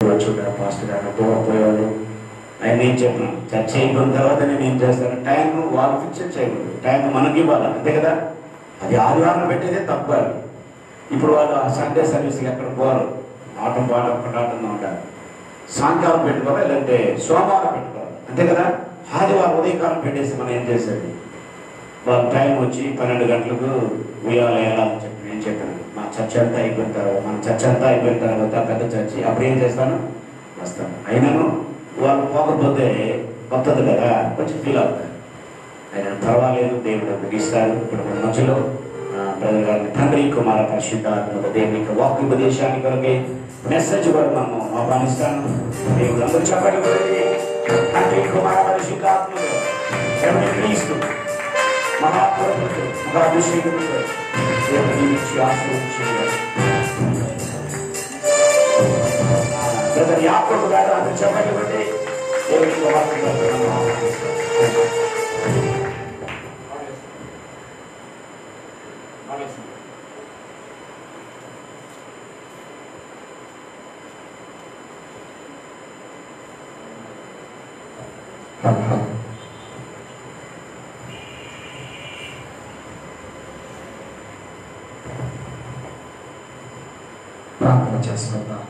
వచ్చుంటారు pastor గారు దూరం పోయేవాళ్ళు ఆయన ఏం చెప్పిన చర్చ అయిపోయిన తర్వాత నేను ఏం చేస్తాను టైం వాళ్ళు ఫిక్స్ చేయకూడదు టైం మనకి ఇవ్వాలి అంతే కదా అది ఆదివారం పెట్టేదే తప్పు అది ఇప్పుడు వాళ్ళు ఆ సండే సర్వీస్కి ఎక్కడ పోరు ఆటం పాటం పటాటం ఉంటారు సాయంకాలం పెట్టుకోవాలి లేదంటే సోమవారం పెట్టుకోవాలి అంతే కదా ఆదివారం ఉదయకాలం పెట్టేసి మనం ఏం చేసేది వాళ్ళ టైం వచ్చి పన్నెండు గంటలకు ఉయ్యాలి వేయాలని చెప్పి నేను చెప్పాను మా చర్చ అంతా అయిపోయిన తర్వాత మన చర్చ అంతా అయిపోయిన తర్వాత పెద్ద చర్చి అప్పుడు ఏం చేస్తాను వస్తాను అయినను వాళ్ళు పోకపోతే కొత్తది కదా కొంచెం ఫీల్ అవుతారు ఆయన పర్వాలేదు దేవుడు ముగిస్తారు ఇప్పుడు మన మధ్యలో ఆ, బ్రదర్ గారిని తండ్రి కుమార పరిశుద్ధాత్మక దేవుని యొక్క వాక్య ఉపదేశానికి కొరకే మెసేజ్ కూడా మనం ఆహ్వానిస్తాను దేవుడు అందరూ చెప్పండి కొరకే తండ్రి కుమార పరిశుద్ధాత్మక ఎవరి క్రీస్తు మహాపురముతో మహాభిషేకముతో దేవుడు దీవించి ఆశీర్వదించి బ్రదర్ యాకోబు గారు అందరూ చెప్పండి కొరకే దేవుని యొక్క వాక్య ప్రార్థన చేసుకుందాం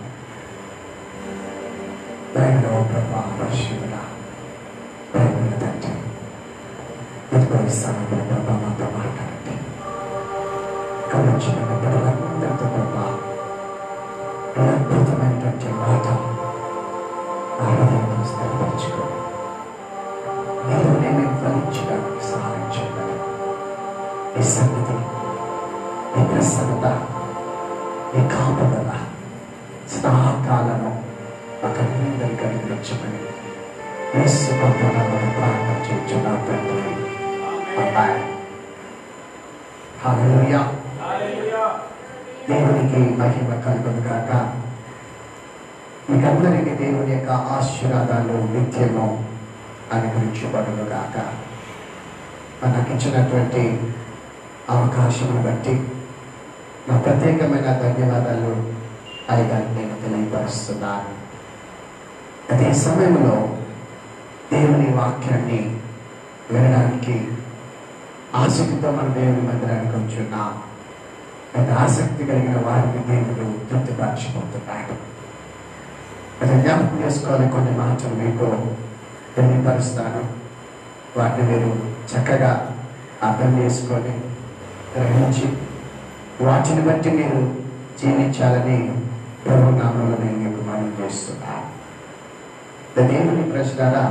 దయలో ప్రభా పరిశుద్ధుల ప్రేమల తండ్రి ఇదిగో ఈ సమయంలో ప్రభా మాతో మాట్లాడండి గమనించిన బిడ్డలందరితో ప్రభా ఈ అద్భుతమైనటువంటి మాట ఆ హృదయంలో స్థిరపరచుకో నేను నేను ఫలించడానికి సహాయం చేయాలి ఈ సన్నిధి ఈ ప్రసన్నత ఈ కాపుదల సదాకాలము అక్కడందరికీ అనుగ్రహించమని యేసు ప్రభునామమున ప్రార్థన చేయుచున్నా తండ్రి ఆమేన్ హల్లెలూయా దేవునికి మహిమ కలుగును గాక మీకందరికీ దేవుని యొక్క ఆశీర్వాదాలు నిత్యము అనుగ్రహించబడును గాక మనకిచ్చినటువంటి అవకాశమును బట్టి నా ప్రత్యేకమైన ధన్యవాదాలు అడిగాను నేను తెలియపరుస్తున్నాను అదే సమయంలో దేవుని వాక్యాన్ని వినడానికి ఆసక్తితో మన దేవుని మందిరానికి వచ్చున్నాం అయితే ఆసక్తి కలిగిన వారిని దేవుడు తృప్తిపరచిపోతున్నాడు అయితే జ్ఞాపకం చేసుకోవాలి కొన్ని మాటలు మీకు తెలియపరుస్తాను వాటిని మీరు చక్కగా అర్థం చేసుకొని గ్రహించి వాటిని బట్టి మీరు జీవించాలని ప్రభు నామంలో నేను మీకు మనం చేస్తున్నాను దేవుని ప్రశ్నరా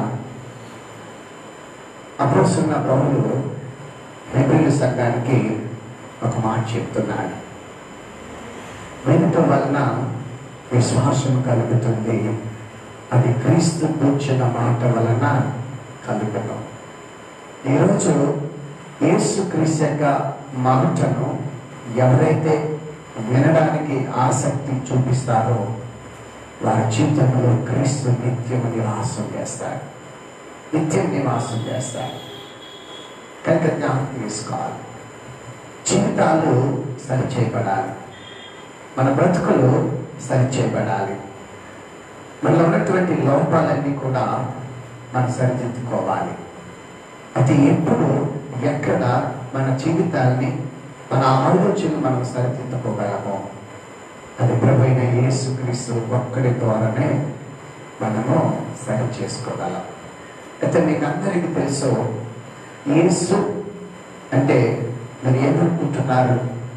అపోస్తున్న పౌరులు హెబ్రిల్ సంఘానికి ఒక మాట చెప్తున్నాడు వినటం వలన విశ్వాసం కలుగుతుంది అది క్రీస్తు కూర్చున్న మాట వలన కలుగును ఈరోజు యేసు క్రీస్తు యొక్క మాటను ఎవరైతే వినడానికి ఆసక్తి చూపిస్తారో వారి జీవితంలో క్రీస్తు నిత్యం నివాసం చేస్తారు నిత్యం నివాసం చేస్తారు కనుక జ్ఞాపకం తీసుకోవాలి జీవితాలు సరిచేయబడాలి మన బ్రతుకులు సరిచేయబడాలి మనలో ఉన్నటువంటి లోపాలన్నీ కూడా మనం సరిదిద్దుకోవాలి అది ఎప్పుడు ఎక్కడ మన జీవితాన్ని మన ఆలోచనలు మనం సరిదిద్దుకోగలము అది ప్రభైన యేసు క్రీస్తు ఒక్కడి ద్వారానే మనము సరి చేసుకోగలం అయితే మీకు అందరికీ తెలుసు యేసు అంటే మీరు ఏమనుకుంటున్నారు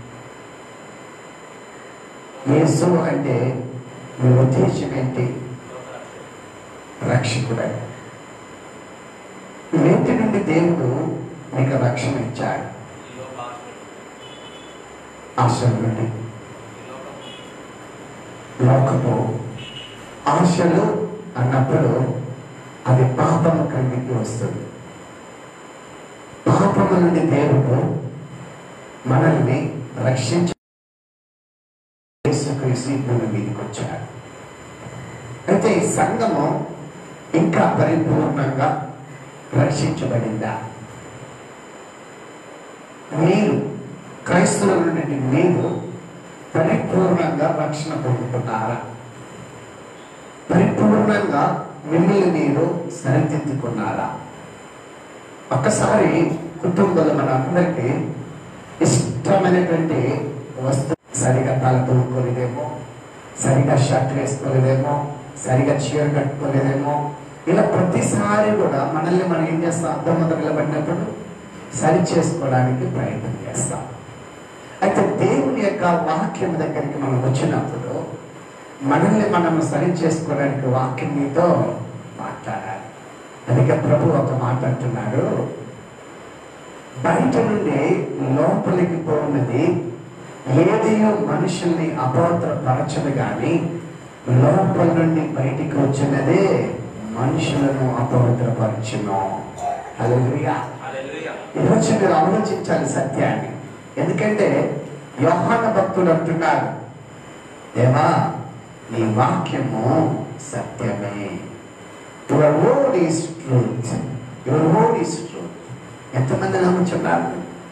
యేసు అంటే మీ ఉద్దేశం ఏంటి రక్షకుడే వేటి నుండి దేవుడు మీకు రక్షణ ఇచ్చాడు ఆశల నుండి లోకము ఆశలు అన్నప్పుడు అది పాపము క్రిందికి వస్తుంది పాపము నుండి దేవుడు మనల్ని రక్షించ యేసుక్రీస్తు ఈ భూమి మీదకి వచ్చాడు అయితే ఈ సంఘము ఇంకా పరిపూర్ణంగా రక్షించబడిందా మీరు క్రైస్తవుల నుండి మీరు పరిపూర్ణంగా రక్షణ పొందుతున్నారా సంపూర్ణంగా మిమ్మల్ని మీరు సరిదిద్దుకున్నారా ఒక్కసారి కుటుంబంలో మన అందరికీ ఇష్టమైనటువంటి వస్తువు సరిగా తల తూడుకోలేదేమో సరిగా షర్ట్ వేసుకోలేదేమో సరిగా చీర కట్టుకోలేదేమో ఇలా ప్రతిసారి కూడా మనల్ని మనం ఏం చేస్తాం అర్థం మొదలు నిలబడినప్పుడు సరి చేసుకోవడానికి ప్రయత్నం చేస్తాం అయితే దేవుని యొక్క వాక్యం దగ్గరికి మనం వచ్చినప్పుడు మనల్ని మనం సరి చేసుకోవడానికి వాక్యం మీతో మాట్లాడాలి అందుకే ప్రభు ఒక మాట అంటున్నాడు బయట నుండి లోపలికి పోఉన్నది ఏది మనుషుల్ని అపవిత్రపరచదు కానీ లోపల నుండి బయటికి వచ్చినదే మనుషులను అపవిత్రపరచును హల్లెలూయా ఈరోజు మీరు ఆలోచించాలి సత్యాన్ని ఎందుకంటే యోహాన భక్తుడు అంటున్నారు దేవా నీ వాక్యము సత్యమే your word is truth your word is truth ఎంతమంది నమ్ముచున్నారు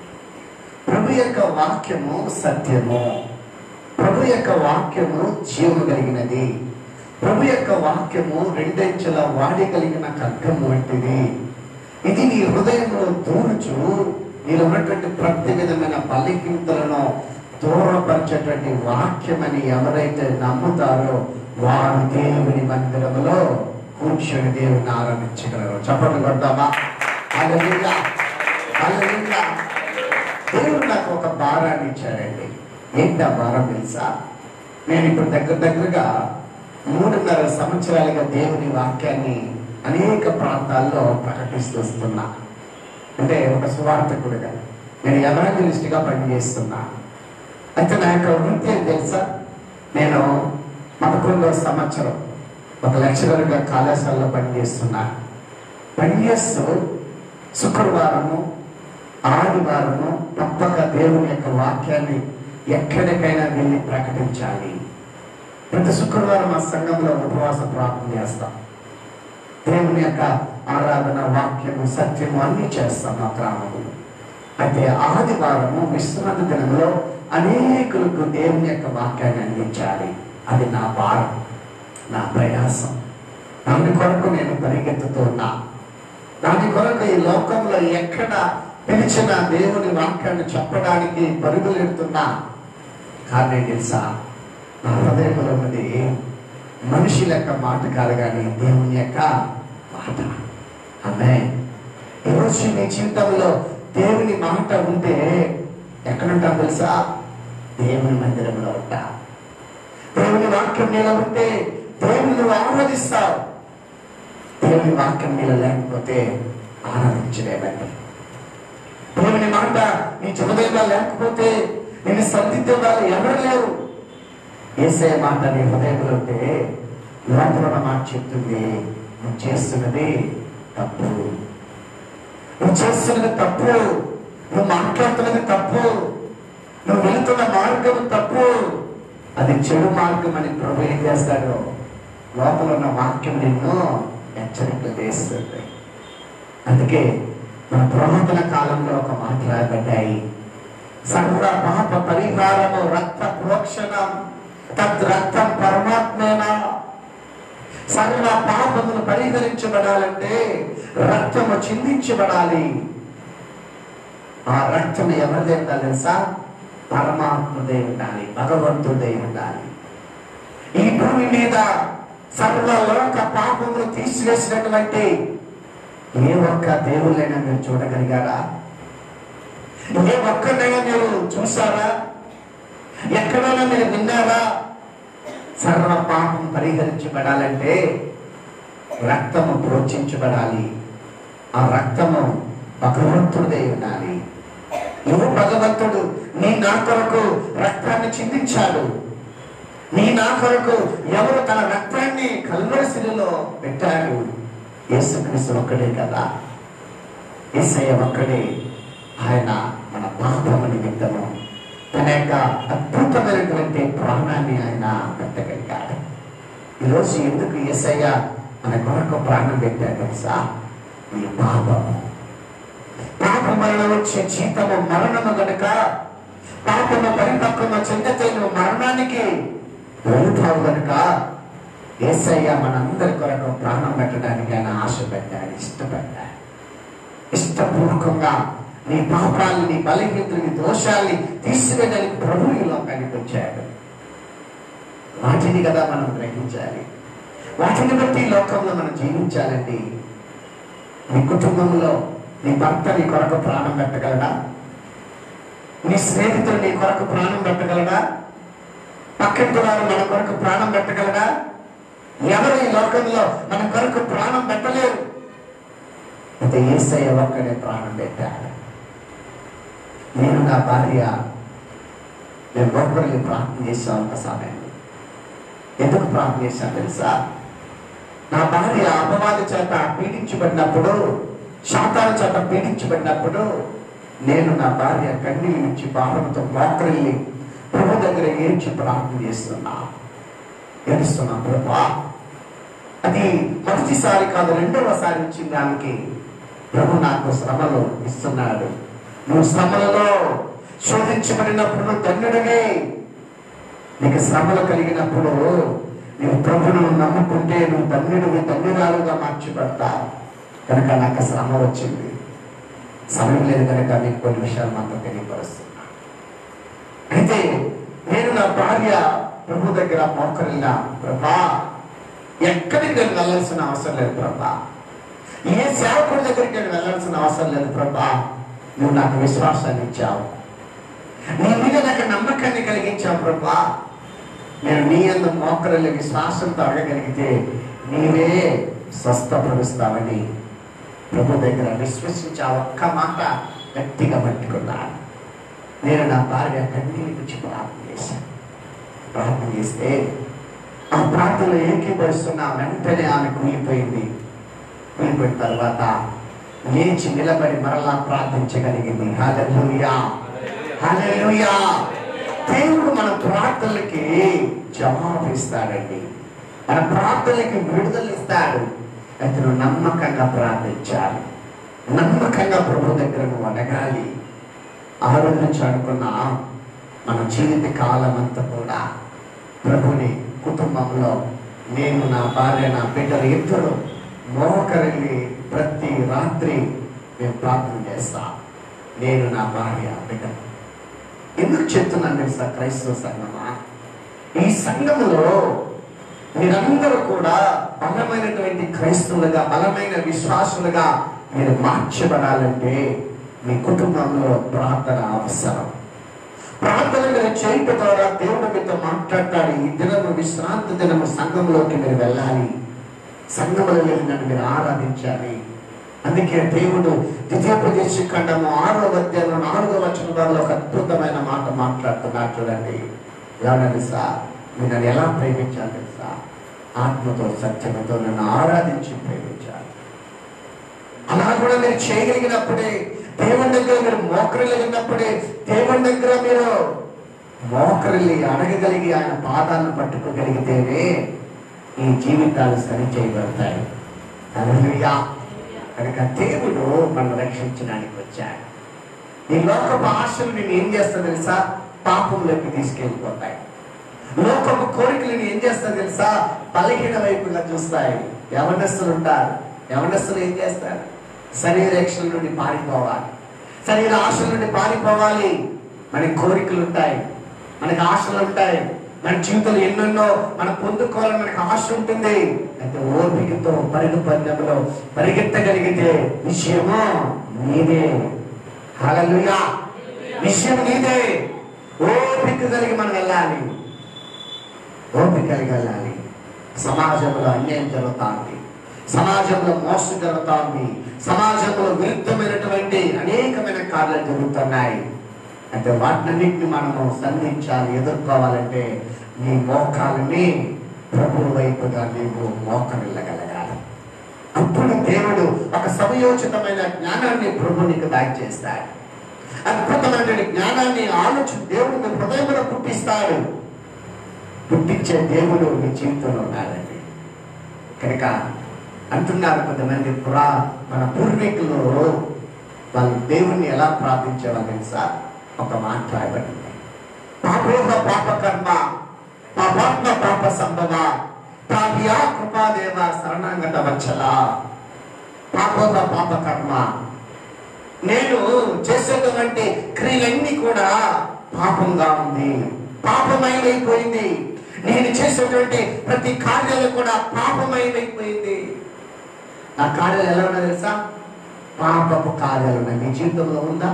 ప్రభు యొక్క వాక్యము సత్యము ప్రభు యొక్క వాక్యము జీవము కలిగినది ప్రభు యొక్క వాక్యము రెండంచెల వాడి కలిగిన ఖడ్గము వంటిది ఇది నీ హృదయంలో దూరుచు నీలో ఉన్నటువంటి ప్రతి విధమైన బలికింతలను దూరపరిచేటువంటి వాక్యమని ఎవరైతే నమ్ముతారో వారు దేవుని మందిరములో కూర్చొని దేవుని ఆరంభించగలరు చప్పట్లు కొడదామా హల్లెలూయా హల్లెలూయా దేవుడు నాకు ఒక భారాన్ని ఇచ్చాడండి ఏంటి ఆ భారం తెలుసా నేను ఇప్పుడు దగ్గర దగ్గరగా మూడున్నర సంవత్సరాలుగా దేవుని వాక్యాన్ని అనేక ప్రాంతాల్లో ప్రకటిస్తూ వస్తున్నా అంటే ఒక సువార్థకుడిగా నేను ఎవరంజలిస్ట్గా పనిచేస్తున్నా అయితే నా యొక్క వృత్తి ఏం తెలుసా నేను పదకొండవ సంవత్సరం ఒక లెక్చరర్గా కళాశాలలో పనిచేస్తున్నా పనిచేస్తూ శుక్రవారము ఆదివారము తప్పక దేవుని యొక్క వాక్యాన్ని ఎక్కడికైనా వెళ్ళి ప్రకటించాలి ప్రతి శుక్రవారం మా సంఘంలో ఉపవాస ప్రార్థన చేస్తాం దేవుని యొక్క ఆరాధన వాక్యము సత్యము అన్ని చేస్తాం మా గ్రామంలో అయితే ఆదివారము విశ్రాంతి దినంలో అనేకులకు దేవుని యొక్క వాక్యాన్ని అందించాలి అది నా భారం నా ప్రయాసం దాని కొరకు నేను పరిగెత్తుతున్నా దాని కొరకు ఈ లోకంలో ఎక్కడ పిలిచిన దేవుని వాక్యాన్ని చెప్పడానికి పరుగులెడుతున్నా కారణం ఏం తెలుసా నా హృదయంలో ఉన్నది మనిషి లెక్క మాట కాదు కానీ దేవుని యొక్క మాట ఆమె ఈరోజు నీ జీవితంలో దేవుని మాట ఉంటే ఎక్కడుంటావు తెలుసా దేవుని మందిరంలో ఉంటా దేవుని వాక్యం నీలో ఉంటే దేవుని నువ్వు ఆరాధిస్తావు దేవుని వాక్యం నీలో లేకపోతే ఆరాధించలేమండి దేవుని మాట నీ హృదయంలో లేకపోతే నేను సర్దిద్దే వాళ్ళు ఎవరు లేరు ఏసే మాట నీ హృదయంలో ఉంటే లోపల ఉన్న మాట చెప్తుంది నువ్వు చేస్తున్నది తప్పు నువ్వు చేస్తున్నది తప్పు నువ్వు మాట్లాడుతున్నది తప్పు నువ్వు వెళుతున్న మార్గం తప్పు అది చెడు మార్గం అని ప్రభు ఏం చేస్తాడు లోపల ఉన్న వాక్యం నిన్ను హెచ్చరికలు చేస్తుంది అందుకే మన పురాతన కాలంలో ఒక మాట రాయబడ్డాయి సర్వ పాప పరిహారము రక్త ప్రోక్షణం తద్ రక్తం పరమాత్మేనా సర్వ పాపములు పరిహరించబడాలంటే రక్తము చిందించబడాలి ఆ రక్తం ఎవరిదే ఉండాలి తెలుసా పరమాత్మదే ఉండాలి భగవంతుడే ఉండాలి ఈ భూమి మీద సర్వ లోక పాపములు తీసివేసినటువంటి ఏ ఒక్క దేవుళ్ళైనా మీరు చూడగలిగారా ఏ ఒక్కడైనా మీరు చూసారా ఎక్కడైనా మీరు విన్నారా సర్వ పాపం పరిహరించబడాలంటే రక్తము ప్రోక్షించబడాలి ఆ రక్తము భగవంతుడే ఉండాలి నువ్వు భగవంతుడు నీ నా కొరకు రక్తాన్ని చిందించాడు నీ నా కొరకు ఎవరు తన రక్తాన్ని కల్వరిశిలో పెట్టాడు యేసుక్రీస్తు ఒక్కడే కదా యేసయ్య ఒక్కడే ఆయన మన పాపము నిమిత్తము తన యొక్క అద్భుతమైనటువంటి ప్రాణాన్ని ఆయన పెట్టగలిగాడు ఈరోజు ఎందుకు యేసయ్య మన కొరకు ప్రాణం పెట్టాడు తెలుసా ఈ పాపము పాపం వలన వచ్చే జీతము మరణము గనుక పాపము పరిపక్వము చెందితే నువ్వు మరణానికి వెళ్తావు గనుక ఏసయ్య మనందరి కొరకు ప్రాణం పెట్టడానికి ఆయన ఆశపడ్డాడు ఇష్టపడ్డాడు ఇష్టపూర్వకంగా నీ పాపాలని నీ బలహీనతలు నీ దోషాల్ని తీసివేయడానికి ప్రభు ఈ లోకానికి వచ్చాడు వాటిని కదా మనం గ్రహించాలి వాటిని బట్టి ఈ లోకంలో మనం జీవించాలండి నీ కుటుంబంలో నీ భర్త నీ కొరకు ప్రాణం పెట్టగలడా నీ స్నేహితుడు నీ కొరకు ప్రాణం పెట్టగలడా పక్కింటి వారు మన కొరకు ప్రాణం పెట్టగలడా ఎవరు ఈ లోకంలో మన కొరకు ప్రాణం పెట్టలేరు అయితే ఏసయ్య ఒక్కడే ప్రాణం పెట్టాడు నేను నా భార్య మేము ఒక్కరిని ప్రార్థన చేశాం ఒక సమయంలో ఎందుకు ప్రార్థన చేశాను తెలుసా నా భార్య అపవాది చేత పీడించబడినప్పుడు శాతాల చేత పీడించబడినప్పుడు నేను నా భార్య కన్నీళ్ళు ఇచ్చి భారంతో మోకరిల్లి ప్రభు దగ్గర ఏడ్చి ప్రార్థన చేస్తున్నా ఏడుస్తున్నా ప్రభా అది మొదటిసారి కాదు రెండవసారి వచ్చింది ఆమెకి ప్రభు నాకు శ్రమలు ఇస్తున్నాడు నువ్వు శ్రమలలో శోధించబడినప్పుడు నువ్వు ధన్యుడనే నీకు శ్రమలు కలిగినప్పుడు నువ్వు ప్రభును నమ్ముకుంటే నువ్వు ధన్యుడివి ధన్యురాలుగా మార్చిపడతావు కనుక నాకు శ్రమ వచ్చింది సమయం లేదు కనుక మీకు కొన్ని విషయాలు మాత్రం తెలియపరుస్తున్నా అయితే నేను నా భార్య ప్రభు దగ్గర మోకరిల్లా ప్రభా ఎక్కడికి నేను వెళ్ళాల్సిన అవసరం లేదు ప్రభా ఏ సేవకుడి దగ్గరికి నేను వెళ్ళాల్సిన అవసరం లేదు ప్రభా నువ్వు నాకు విశ్వాసాన్ని ఇచ్చావు నీ మీద నాకు నమ్మకాన్ని కలిగించావు ప్రభా నేను నీ అందు మోకరలు విశ్వాసంతో అడగగలిగితే నీవే స్వస్థపరుస్తావని ప్రభు దగ్గర విశ్వసించి ఆ ఒక్క మాట గట్టిగా పట్టుకున్నాను నేను నా భార్య కన్నీళ్ళు పిచ్చి ప్రార్థన చేశాను ప్రార్థన చేస్తే ఆ ప్రార్థనలో ఏకీభవిస్తున్న వెంటనే ఆమె కూలిపోయింది కూలిపోయిన తర్వాత లేచి నిలబడి మరలా ప్రార్థించగలిగింది హల్లెలూయా హల్లెలూయా దేవుడు మన ప్రార్థనలకి జవాబు ఇస్తాడండి మన ప్రార్థనలకి విడుదల ఇస్తాడు అయితే నువ్వు నమ్మకంగా ప్రార్థించాలి నమ్మకంగా ప్రభు దగ్గర నువ్వు అడగాలి ఆ రోజు నుంచి అనుకున్న మన జీవిత కాలం అంతా కూడా ప్రభుని కుటుంబంలో నేను నా భార్య నా బిడ్డలు ఇద్దరు మోకరిల్లి ప్రతి రాత్రి మేము ప్రార్థన చేస్తాం నేను నా భార్య బిడ్డ ఎందుకు చెప్తున్నాను తెలుసా క్రైస్తవ సంఘమా ఈ సంఘములో మీరందరూ కూడా బలమైనటువంటి క్రైస్తవులుగా బలమైన విశ్వాసులుగా మీరు మార్చబడాలంటే మీ కుటుంబంలో ప్రార్థన అవసరం ప్రార్థన మీరు చేయటం ద్వారా దేవుడు మీతో మాట్లాడతాడు ఈ దినము విశ్రాంతి దినము సంఘంలోకి మీరు వెళ్ళాలి సంఘంలో వెళ్ళి నన్ను మీరు ఆరాధించాలి అందుకే దేవుడు ద్వితీయోపదేశ ఖండము ఆరో అధ్యాయంలో నాలుగో వచనంలో ఒక అద్భుతమైన మాట మాట్లాడుతున్నారు చూడండి ఎలా తెలుసా మీరు నన్ను ఎలా ప్రేమించాలి తెలుసా ఆత్మతో సత్యమతో నన్ను ఆరాధించి ప్రేమించాలి అలా కూడా మీరు చేయగలిగినప్పుడే దేవుని దగ్గర మీరు మోకరిల్లినప్పుడే దేవుని దగ్గర మీరు మోకరిల్లి అడగగలిగి ఆయన పాదాలను పట్టుకోగలిగితేనే ఈ జీవితాలు సరి చేయబడతాయి హల్లెలూయా కనుక దేవుడు మనం రక్షించడానికి వచ్చాడు నీ లోకపు ఆశలు నేను ఏం చేస్తా తెలుసా పాపంలోకి తీసుకెళ్ళిపోతాయి లోకపు కోరికలు నేను ఏం చేస్తా తెలుసా బలహీన వైపుగా చూస్తాయి యవనస్తులు ఉంటారు యవనస్తులు ఏం చేస్తారు శరీరేక్షల నుండి పారిపోవాలి శరీర ఆశల నుండి పారిపోవాలి మనకి కోరికలు ఉంటాయి మనకి ఆశలు ఉంటాయి మన జీవితంలో ఎన్నెన్నో మనం పొందుకోవాలని మనకు ఆశ ఉంటుంది అయితే ఓపికతో పరుగు పందెంలో పరిగెత్తగలిగితే విషయము నీదే హల్లెలూయా విషయం నీదే ఓపిక కలిగి మనం వెళ్ళాలి ఓపిక కలిగి వెళ్ళాలి సమాజంలో అన్యాయం జరుగుతుంది సమాజంలో మోసం జరుగుతుంది సమాజంలో విరుద్ధమైనటువంటి అనేకమైన కార్యాలు జరుగుతున్నాయి అంటే వాటినన్నింటిని మనము సంధించాలి ఎదుర్కోవాలంటే నీ మోకాలని ప్రభు వైపుగా నీవు మోకరిల్లగలగాలి అప్పుడు దేవుడు ఒక సమయోచితమైన జ్ఞానాన్ని ప్రభు నీకు దయచేస్తాడు అద్భుతమైన జ్ఞానాన్ని ఆలోచన దేవుడు మీ హృదయంలో పుట్టిస్తాడు పుట్టించే దేవుడు మీ జీవితంలో ఉన్నాడండి కనుక అంటున్నారు కొంతమంది పురా మన పూర్వీకులు వాళ్ళు దేవుణ్ణి ఎలా ప్రార్థించేవాళ్ళు తెలుసా ఒక మాట రాయబడింది పాపోహ పాప కర్మ పాపాత్మ పాప సంభవ అయ్యా కృపాదేవ శరణాంగత వచ్చల పాపోద పాప కర్మ నేను చేసేటువంటి క్రియలన్నీ కూడా పాపంగా ఉంది పాపమైపోయింది నేను చేసేటువంటి ప్రతి కార్యాలు కూడా పాపమైపోయింది నా కార్యాలు ఎలా ఉన్నా తెలుసా పాపపు కార్యాలు ఉన్నాయి మీ జీవితంలో ఉందా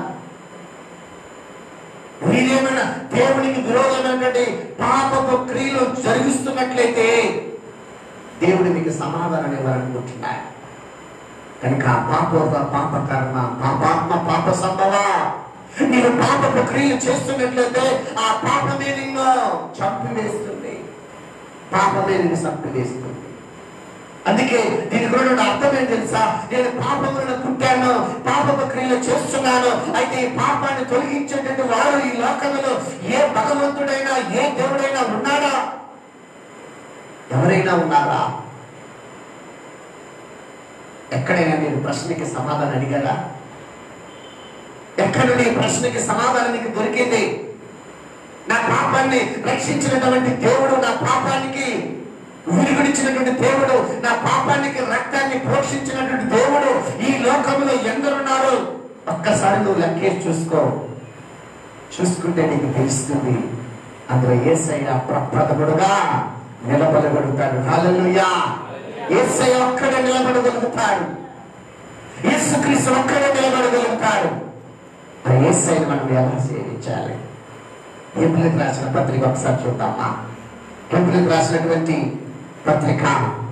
మీరేమైనా దేవునికి విరోధమైనటువంటి పాపపు క్రియలు జరిగిస్తున్నట్లయితే దేవుడు మీకు సమాధానం ఇవ్వాలనుకుంటున్నాడు కనుక పాపోప పాప కర్మ పాపాత్మ పాప సంభవ నీవు పాపపు క్రియలు చేస్తున్నట్లయితే ఆ పాపమే నిన్ను చంపివేస్తుంది పాపమే నిన్ను చంపివేస్తుంది అందుకే దీని కూడా అర్థం ఏం తెలుసా నేను పాపములను పుట్టాను పాపపు క్రియలు చేస్తున్నాను అయితే ఈ పాపాన్ని తొలగించేటువంటి వారు ఈ లోకంలో ఏ భగవంతుడైనా ఏ దేవుడైనా ఉన్నాడా ఎవరైనా ఉన్నారా ఎక్కడైనా మీరు ప్రశ్నకి సమాధానం అడిగారా ఎక్కడ నీ ప్రశ్నకి సమాధానం నీకు దొరికింది నా పాపాన్ని రక్షించినటువంటి దేవుడు నా పాపానికి విరుగుడిచ్చినటువంటి దేవుడు నా పాపానికి రక్తాన్ని పోషించినటువంటి దేవుడు ఈ లోకంలో ఎందరున్నారు ఒక్కసారి నువ్వు లెక్కేసి చూసుకో చూసుకుంటే నీకు తెలుస్తుంది అందులో ఏసయ్య ప్రప్రథముడుగా నిలబడగలుగుతాడు హాలలుయా ఏసయ్య ఒక్కడే నిలబడగలుగుతాడు యేసుక్రీస్తు ఒక్కడే నిలబడగలుగుతాడు మరి ఏసైని మనం ఎలా సేవించాలి హెబ్రిలకు రాసిన పత్రిక ఒకసారి చూద్దామా హెబ్రిలకు రాసినటువంటి పత్రిక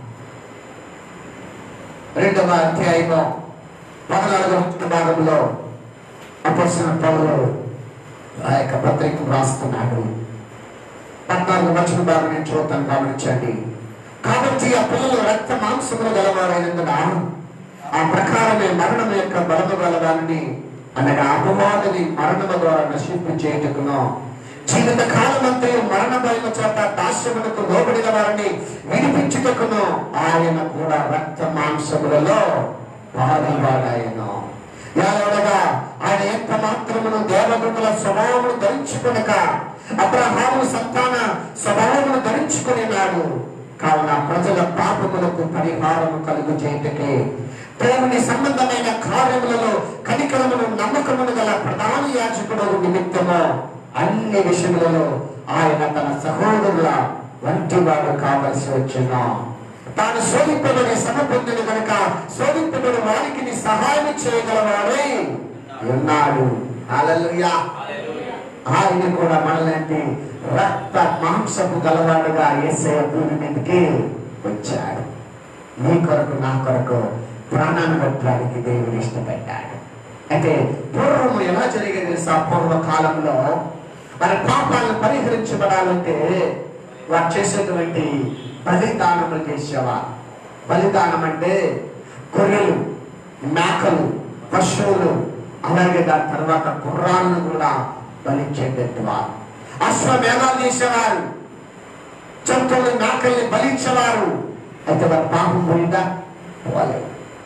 రెండవ అధ్యాయము పద్నాలుగవ భాగంలో అపోసిన పౌలు ఆ యొక్క పత్రికను రాస్తున్నాడు పద్నాలుగు వచ్చిన భాగం నేను చూద్దాం గమనించండి కాబట్టి ఆ పిల్లలు రక్త మాంసములు గలవారైనందున ఆ ప్రకారమే మరణం యొక్క బలము గలవాలని అనగా అపవాదిని మరణము ద్వారా నశింపు చేయటకును జీవిత కాలమంతే మరణ భయము చేత దాస్యమునకు లోబడిన వారిని విడిపించుటకును ఆయన కూడా రక్త మాంసములలో పాల్గొనాయను ఎలాగనగా ఆయన ఎంత మాత్రమును దేవదూతల స్వభావమును ధరించుకొనక అబ్రహాము సంతాన స్వభావమును ధరించుకునేనాడు కావున ప్రజల పాపములకు పరిహారము కలుగు చేయటకే దేవుని సంబంధమైన కార్యములలో కనికరమును నమ్మకమును గల ప్రధాన యాజకుడు నిమిత్తము అన్ని విషయములలో ఆయన తన సహోదరుల వంటివాడు కావలసి వచ్చిన తాను శోధింపబడి శ్రమ పొందిన కనుక శోధింపబడి వారికి నీ సహాయం చేయగలవాడై ఉన్నాడు హల్లెలూయా ఆయన కూడా మనలాంటి రక్త మాంసపు గలవాడుగా ఏసయ భూమి మీదకి వచ్చాడు నీ కొరకు నా కొరకు ప్రాణాన్ని పెట్టడానికి దేవుడు ఇష్టపడ్డాడు అయితే పూర్వం ఎలా జరిగేది తెలుసా పూర్వ కాలంలో మన పాపాలను పరిహరించబడాలంటే వారు చేసేటువంటి బలిదానములు చేసేవారు బలిదానం అంటే గొర్రెలు మేకలు పశువులు అలాగే దాని తర్వాత గుర్రాలను కూడా బలించేటట్టు వారు అశ్వమేధాలు చేసేవారు జంతువులు మేకల్ని బలించేవారు అయితే వారి పాపం పోయిందా పోలేదు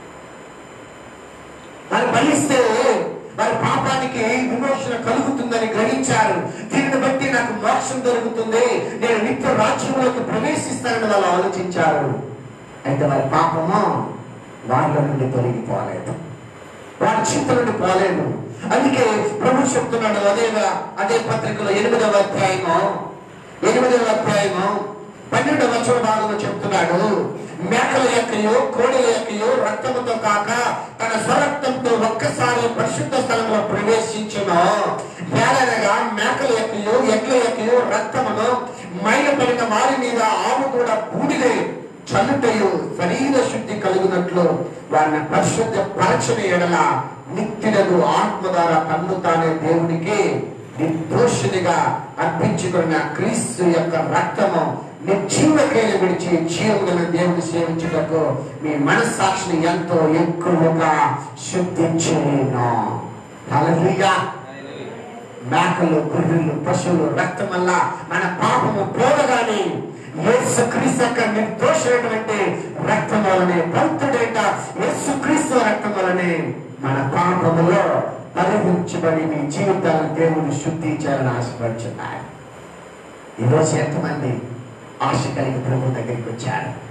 వారు బలిస్తే వారి పాపానికి విమోచన కలుగుతుందని గ్రహించారు దీనిని బట్టి నాకు మోక్షం దొరుకుతుంది నేను నిత్య రాజ్యంలోకి ప్రవేశిస్తానని వాళ్ళు ఆలోచించారు అయితే వారి పాపము వాళ్ళ నుండి తొలగిపోలేదు వారి చింత నుండి పోలేదు అందుకే ప్రభు చెప్తున్నాడు అదే అదే పత్రికలో ఎనిమిదవ అధ్యాయము ఎనిమిదవ అధ్యాయము పన్నెండవ వచన భాగంలో చెప్తున్నాడు మేకల యొక్కయో కోడెల యొక్కయో రక్తముతో కాక తన స్వరక్తంతో ఒక్కసారి పరిశుద్ధ స్థలంలో ప్రవేశించును వేలనగా మేకల యొక్కయో ఎడ్ల యొక్కయో రక్తమును మైలపడిన వారి మీద ఆవు కూడా బూడిదే చల్లుటయు శరీర శుద్ధి కలుగునట్లు వారిని పరిశుద్ధ పరచన ఎడల నిత్యులకు ఆత్మ ద్వారా తన్ను తానే దేవునికి నిర్దోషునిగా అర్పించుకున్న క్రీస్తు యొక్క రక్తము నిర్జీవకేలు విడిచి జీవగల దేవుని సేవించుటకు మీ మనస్సాక్షిని ఎంతో ఎక్కువగా శుద్ధించేను హల్లెలూయా మేకలు గొర్రెలు పశువులు రక్తం వల్ల మన పాపము పోవగానే యేసు క్రీస్తు యొక్క నిర్దోషమైనటువంటి రక్తం వలనే భక్తుడేట యేసు క్రీస్తు రక్తం వలనే మన పాపములో పరిహరించబడి మీ జీవితాలను దేవుని శుద్ధి చేయాలని ఆశపడుచున్నాడు ఈరోజు ఎంతమంది ఆశ కలిగి ప్రభు దగ్గరికి వచ్చారు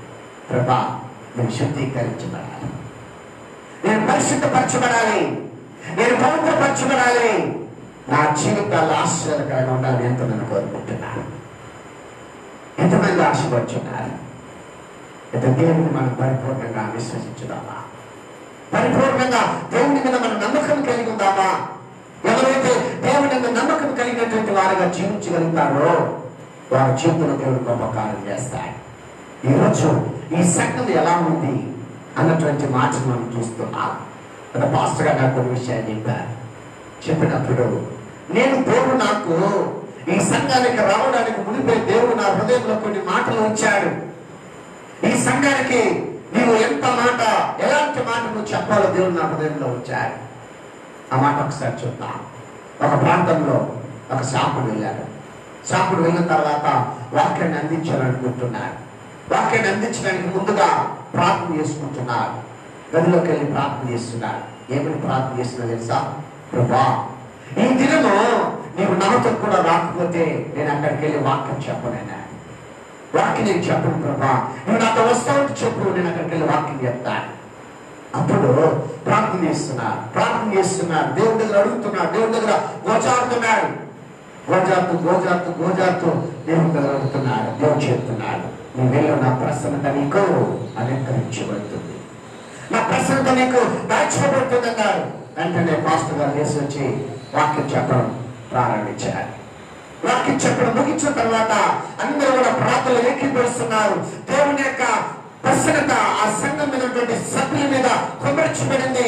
ప్రభా నేను శుద్ధీకరించబడాలి నేను పరిశుద్ధపరచబడాలి నేను పవిత్రపరచబడాలి నా జీవితాలు ఆశ్చర్యకరంగా ఉండాలని ఎంతమంది కోరుకుంటున్నాను ఎంతమంది ఆశపడుచున్నారు అయితే దేవుని మనం పరిపూర్ణంగా విశ్వసించుదామా పరిపూర్ణంగా దేవుని మీద మనం నమ్మకం కలిగి ఉందామా ఎవరైతే దేవుని మీద నమ్మకం కలిగినటువంటి వారుగా జీవించగలుగుతారో వారి జీవితంలో దేవుడు గొప్ప కార్యం చేస్తాడు ఈరోజు ఈ సంఘం ఎలా ఉంది అన్నటువంటి మాటను మనం చూస్తున్నాం ఒక పాస్టర్ గారు నాకు కొన్ని విషయాలు చెప్పారు చెప్పినప్పుడు నేను దేవుడు నాకు ఈ సంఘానికి రావడానికి మునిపే దేవుడు నా హృదయంలో కొన్ని మాటలు ఉంచాడు ఈ సంఘానికి నీవు ఎంత మాట ఎలాంటి మాట నువ్వు చెప్పాలో దేవుడు నా హృదయంలో ఉంచాడు ఆ మాట ఒకసారి చూద్దాం ఒక ప్రాంతంలో ఒక శాపుడు వెళ్ళాడు శాపుడు వెళ్ళిన తర్వాత వాక్యాన్ని అందించాలనుకుంటున్నాడు వాక్యాన్ని అందించడానికి ముందుగా ప్రార్థన చేసుకుంటున్నాడు గదిలోకి వెళ్ళి ప్రార్థన చేస్తున్నాడు ఏమని ప్రార్థన చేస్తున్నా తెలుసా ప్రభా ఈ దినము నీవు నాతో కూడా రాకపోతే నేను అక్కడికి వెళ్ళి వాక్యం చెప్పనైనా వాక్యం నేను చెప్పను ప్రభా నువ్వు నాతో వస్తావు చెప్పు నేను అక్కడికి వెళ్ళి వాక్యం చెప్తాను అప్పుడు ప్రార్థన చేస్తున్నారు ప్రార్థన చేస్తున్నారు దేవుడి దగ్గర అడుగుతున్నాడు దేవుడి దగ్గర గోచాడుతున్నాడు గోజార్తు గోజార్తు గోజార్తు దేవుడి దగ్గర అడుగుతున్నాడు దేవుడు చెప్తున్నాడు నీ వెళ్ళి నా ప్రసన్నత నీకు అలంకరించబడుతుంది నా ప్రసన్నత నీకు దాచిపోబడుతుంది అన్నాడు వెంటనే పాస్టర్ గారు లేచి వచ్చి వాక్యం చెప్పడం ప్రారంభించారు వాక్యం చెప్పడం ముగించిన తర్వాత అందరూ కూడా ప్రార్థనలు ఏకీపరుస్తున్నారు దేవుని యొక్క ప్రసన్నత ఆ సంఘం మీద ఉన్నటువంటి సభ్యుల మీద కుమర్చబడింది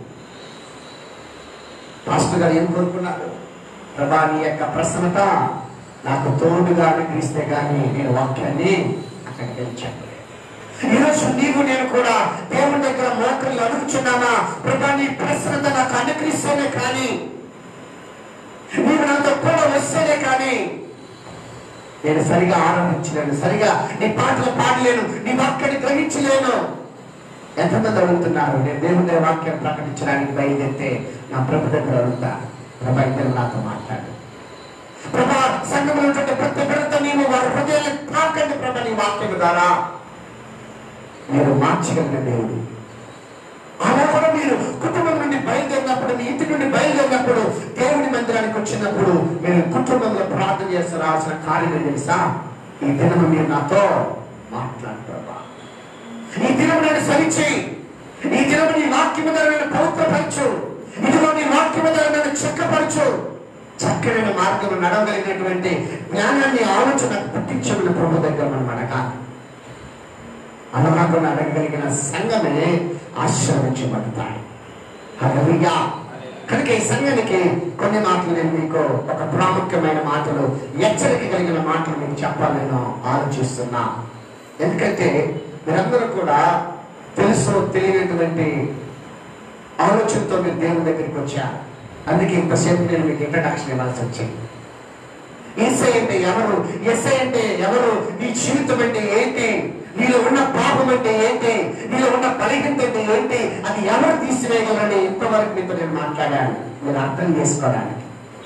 పాస్టర్ గారు ఏం కోరుకున్నారు ప్రభా నీ యొక్క ప్రసన్నత నాకు తోడుగా అనుగ్రహిస్తే కానీ నేను వాక్యాన్ని అక్కడికి వెళ్ళి చెప్పలేదు ఈరోజు నీవు నేను కూడా దేవుని దగ్గర మోకళ్ళు అడుగుచున్నామా ప్రభా నీ ప్రసన్నత నాకు అనుగ్రహిస్తేనే కానీ నీవు నాతో కూడా వస్తేనే కానీ నేను సరిగా ఆరంభించలేను సరిగా నీ పాటలు పాడలేను నీ వాక్యాన్ని గ్రహించలేను ఎంతమంది అడుగుతున్నారు నేను దేవుని దగ్గర వాక్యం ప్రకటించడానికి బయలుదేరితే నా ప్రభు దగ్గర అడుగుతా ప్రభా ఇద్దరు నాతో మాట్లాడు ప్రభా సంఘంలో ఉన్నటువంటి ప్రతి బిడ్డతో నీవు వారి హృదయాన్ని తాకండి ప్రభా నీ వాక్యం ద్వారా మీరు మార్చగలిగిన దేవుడు అలా కూడా మీరు కుటుంబం నుండి బయలుదేరినప్పుడు మీ ఇంటి నుండి బయలుదేరినప్పుడు దేవుని మందిరానికి వచ్చినప్పుడు మీరు కుటుంబంలో ప్రార్థన చేస్తే రావాల్సిన కార్యం ఏంటి తెలుసా ఈ దినం మీరు నాతో మాట్లాడతారా ఈ దినం నేను సరిచి ఈ దినం నీ వాక్యము ద్వారా నేను పవిత్రపరచు ఇదిగో నీ వాక్యము ద్వారా నన్ను చక్కపరచు చక్కనైన మార్గం నడవగలిగినటువంటి జ్ఞానాన్ని ఆలోచన పుట్టించమని ప్రభు దగ్గర మనం అడగాలి అనుమానం అడగగలిగిన సంఘమే ఆశీర్వదించబడతాయి హల్లెలూయా కనుక ఈ సంఘానికి కొన్ని మాటలు నేను మీకు ఒక ప్రాముఖ్యమైన మాటలు హెచ్చరిక కలిగిన మాటలు మీకు చెప్పాలని నేను ఆలోచిస్తున్నా ఎందుకంటే మీరందరూ కూడా తెలుసు తెలియనటువంటి ఆలోచనతో మీరు దేవుని దగ్గరికి వచ్చారు అందుకే ఇంతసేపు నేను మీకు ఇంట్రడక్షన్ ఇవ్వాల్సి వచ్చింది ఏసై అంటే ఎవరు ఎస్ఐ అంటే ఎవరు నీ జీవితం అంటే ఏంటి నీలో ఉన్న పాపం అంటే ఏంటి నీలో ఉన్న బలహీనత అంటే ఏంటి అది ఎవరు తీసివేయగలరని ఇంతవరకు మీతో నేను మాట్లాడాను మీరు అర్థం చేసుకోవడానికి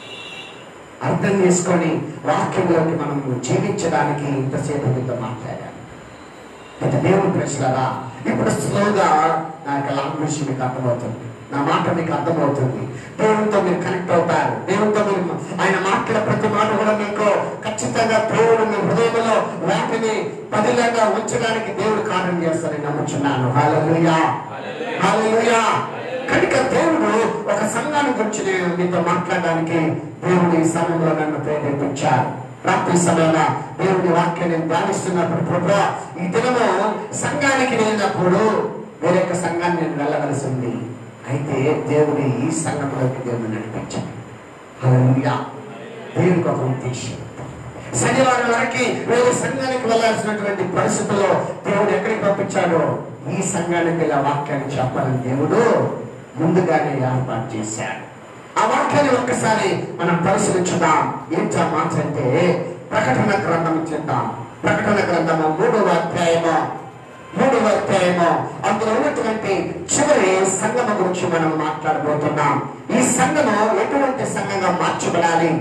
అర్థం చేసుకొని వాక్యంలోకి మనం జీవించడానికి ఇంతసేపు మీతో మాట్లాడాను అయితే దేవుని ప్రశ్నరా ఇప్పుడు స్లోగా నా యొక్క లాంగ్వేజ్ మీకు అర్థమవుతుంది నా మాట మీకు అర్థమవుతుంది దేవునితో మీరు కనెక్ట్ అవుతారు దేవునితో మీరు ఆయన మాట్లాడే ప్రతి మాట కూడా మీకు ఖచ్చితంగా దేవుడు మీ హృదయంలో వాటిని పదిలంగా ఉంచడానికి దేవుడు కారణం చేస్తారని నమ్ముచున్నాను హల్లెలూయా హల్లెలూయా కనుక దేవుడు ఒక సంఘాన్ని గురించి నేను మీతో మాట్లాడడానికి దేవుడు ఈ సమయంలో నన్ను ప్రేరేపించారు రాత్రి సమయంలో దేవుడి వాక్యాన్ని ధ్యానిస్తున్నప్పుడు ప్రభు ఈ దినము సంఘానికి వెళ్ళినప్పుడు వేరే యొక్క సంఘాన్ని నేను వెళ్ళవలసి ఉంది అయితే దేవుడి ఈ సంఘంలోకి దేవుడు నడిపించాడు హల్లెలూయా దేవునికి ఒక ఉద్దేశం శనివారం వరకు వేరే సంఘానికి వెళ్ళాల్సినటువంటి పరిస్థితుల్లో దేవుడు ఎక్కడికి పంపించాడో ఈ సంఘానికి వెళ్ళి ఆ వాక్యాన్ని చెప్పాలని దేవుడు ముందుగానే ఏర్పాటు చేశాడు ఆ వాక్యాన్ని ఒక్కసారి మనం పరిశీలించుదాం ఏంటా మాట అంటే ప్రకటన గ్రంథం చేద్దాం ప్రకటన గ్రంథము మూడవ అధ్యాయము మూడవ అధ్యాయము అందులో ఉన్నటువంటి చివరి సంగమ గురించి మనం మాట్లాడబోతున్నాం ఈ సంఘము ఎటువంటి సంఘంగా మార్చబడాలి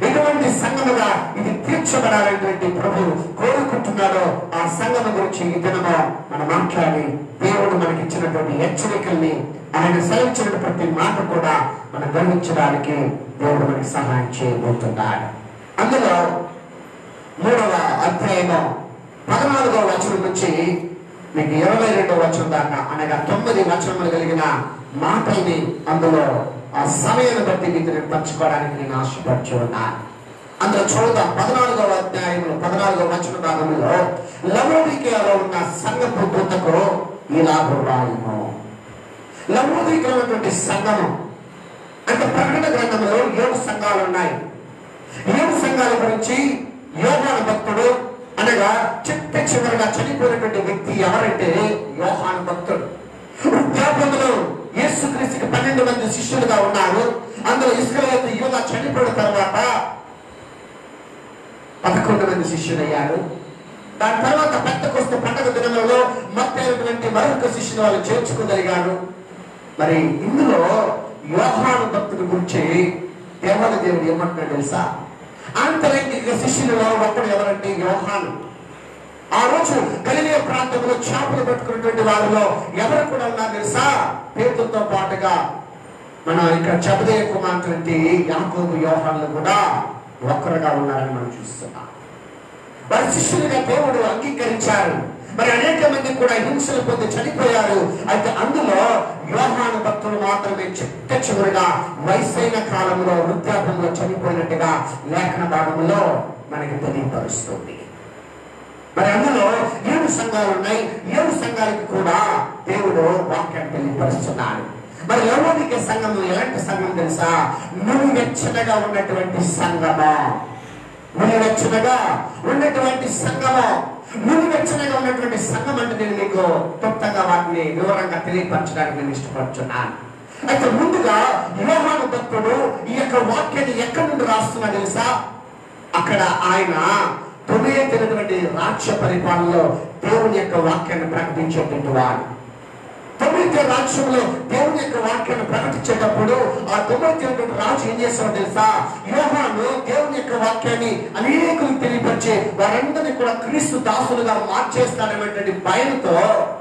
ఎటువంటి సంఘముగా ఇది తీర్చబడాలనేటువంటి ప్రభు కోరుకుంటున్నాడో ఆ సంఘం గురించి ఈ దినము మనం మాట్లాడి దేవుడు మనకి ఇచ్చినటువంటి హెచ్చరికల్ని ఆయన సెలవిచ్చిన ప్రతి మాట కూడా మనం గమనించడానికి దేవుడు మనకి సహాయం చేయబోతున్నాడు అందులో మూడవ అధ్యాయము పద్నాలుగవ వచనం నుంచి మీకు ఇరవై రెండవ వచనం దాకా అనగా తొమ్మిది వచనములు కలిగిన మాటల్ని అందులో ఆ సమయాన్ని బట్టి మీకు నేను పంచుకోవడానికి నేను ఆశపడుచు ఉన్నాను అందులో చూద్దాం పద్నాలుగవ అధ్యాయంలో పద్నాలుగవ వచన భాగంలో లవోదికలో ఉన్న సంఘపు దూతకు ఇలాగ రాయము లవోదికమైనటువంటి సంఘము అంటే ప్రకటన గ్రంథంలో ఏడు సంఘాలు ఉన్నాయి ఏడు సంఘాల గురించి యోహాను భక్తుడు అనగా చిట్ట చివరిగా చనిపోయినటువంటి వ్యక్తి ఎవరంటే యోహాను భక్తుడు వృద్ధాపంలో యేసుక్రీస్తుకి పన్నెండు మంది శిష్యులుగా ఉన్నారు అందులో ఇస్రాయేల్ యువత చనిపోయిన తర్వాత పదకొండు మంది శిష్యులయ్యారు దాని తర్వాత పెద్దకొస్తు పండగ దినములలో మత్తైనటువంటి మరొక శిష్యుని వాళ్ళు చేర్చుకోగలిగారు మరి ఇందులో యోహాను భక్తుడి గురించి దేవాల దేవుడు ఏమంటున్నాడు తెలుసా ఆంతరంగిక శిష్యులలో ఒకడు ఎవరంటే యోహాను ఆ రోజు గలిలే ప్రాంతంలో చేపలు పట్టుకున్నటువంటి వారిలో ఎవరు కూడా ఉన్నారు తెలుసా పేతులతో పాటుగా మన ఇక్కడ చబదేయ కుమార్తె యాకోబు యోహాన్లు కూడా ఒక్కరుగా ఉన్నారని మనం చూస్తున్నాం వారి శిష్యులుగా దేవుడు అంగీకరించారు మరి అనేక మంది కూడా హింసలు పొంది చనిపోయారు అయితే అందులో యోహాను భక్తులు మాత్రమే చిట్ట చివరిగా వయసైన కాలంలో వృద్ధాపంలో చనిపోయినట్టుగా లేఖన భాగంలో మనకి తెలియపరుస్తుంది మరి అందులో ఏడు సంఘాలు ఉన్నాయి ఏడు సంఘాలకి కూడా దేవుడు వాక్యాన్ని తెలియపరుస్తున్నాడు మరి లౌకిక సంఘం ఎలాంటి సంఘం తెలుసా నువ్వు వెచ్చనగా ఉన్నటువంటి సంఘమా నువ్వు వెచ్చనగా ఉన్నటువంటి సంఘము నువ్వు వెచ్చనగా ఉన్నటువంటి సంఘం అంటే నేను మీకు క్లుప్తంగా వాటిని వివరంగా తెలియపరచడానికి నేను ఇష్టపడుతున్నాను అయితే ముందుగా యోహాను భక్తుడు ఈ యొక్క వాక్యాన్ని ఎక్కడి నుండి రాస్తున్నా తెలుసా అక్కడ ఆయన తొమ్మిదైనటువంటి రాజ్య పరిపాలనలో దేవుని యొక్క వాక్యాన్ని ప్రకటించేటువంటి వాడు తొమ్మిది రాజ్యంలో దేవుని యొక్క వాక్యాన్ని ప్రకటించేటప్పుడు ఆ తొమ్మిది రాజు ఏం చేస్తాడో తెలుసా యోహాను దేవుని యొక్క వాక్యాన్ని అనేకులకు తెలియపరిచే వారందరినీ కూడా క్రీస్తు దాసులుగా మార్చేస్తాడనేటువంటి భయంతో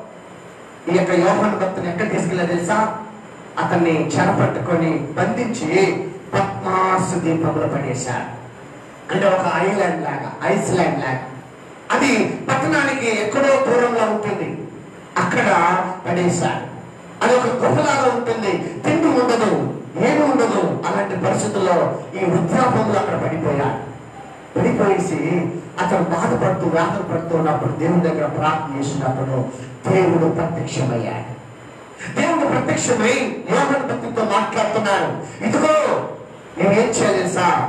ఈ యొక్క యోహాను భక్తుని ఎక్కడ తీసుకెళ్ళా తెలుసా అతన్ని చెరపట్టుకొని బంధించి పద్మాసు దీపంలో పడేశారు అంటే ఒక ఐలాండ్ లాగా ఐస్లాండ్ లాగా అది పట్టణానికి ఎక్కడో దూరంలో ఉంటుంది అక్కడ పడేశారు అది ఒక గుహలాగా ఉంటుంది తిండి ఉండదు ఏమి ఉండదు అలాంటి పరిస్థితుల్లో ఈ వృద్ధాపంలో అక్కడ పడిపోయాడు పడిపోయేసి అతను బాధపడుతూ వేదన పడుతూ ఉన్నప్పుడు దేవుని దగ్గర ప్రార్థన చేసినప్పుడు దేవుడు ప్రత్యక్షమయ్యాడు దేవుడు ప్రత్యక్షమై యోగన్ భక్తితో మాట్లాడుతున్నారు ఇదిగో నేనేం చేయాలి సార్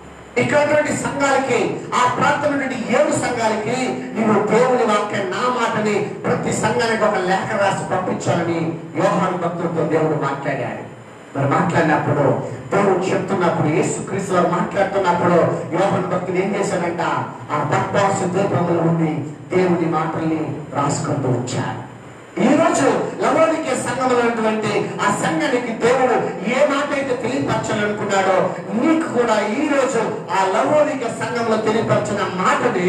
ఇక్కడ సంఘాలకి ఆ ప్రాంతం నుండి ఏడు సంఘాలకి నీవు దేవుని వాక్యం నా మాటని ప్రతి సంఘానికి ఒక లేఖ రాసి పంపించాలని యోహాను భక్తులతో దేవుడు మాట్లాడాడు మరి మాట్లాడినప్పుడు దేవుడు చెప్తున్నప్పుడు యేసుక్రీస్తు వారు మాట్లాడుతున్నప్పుడు యోహాను భక్తులు ఏం చేశాడంట ఆ పట్టాసు దీపంలో ఉండి దేవుని మాటల్ని రాసుకుంటూ వచ్చారు ఈ రోజు లవోనికే సంఘంలో ఉన్నటువంటి ఆ సంఘానికి దేవుడు ఏ మాట అయితే తెలియపరచాలనుకున్నాడో నీకు కూడా ఈ రోజు ఆ లవోనిక సంఘంలో తెలియపరిచిన మాటని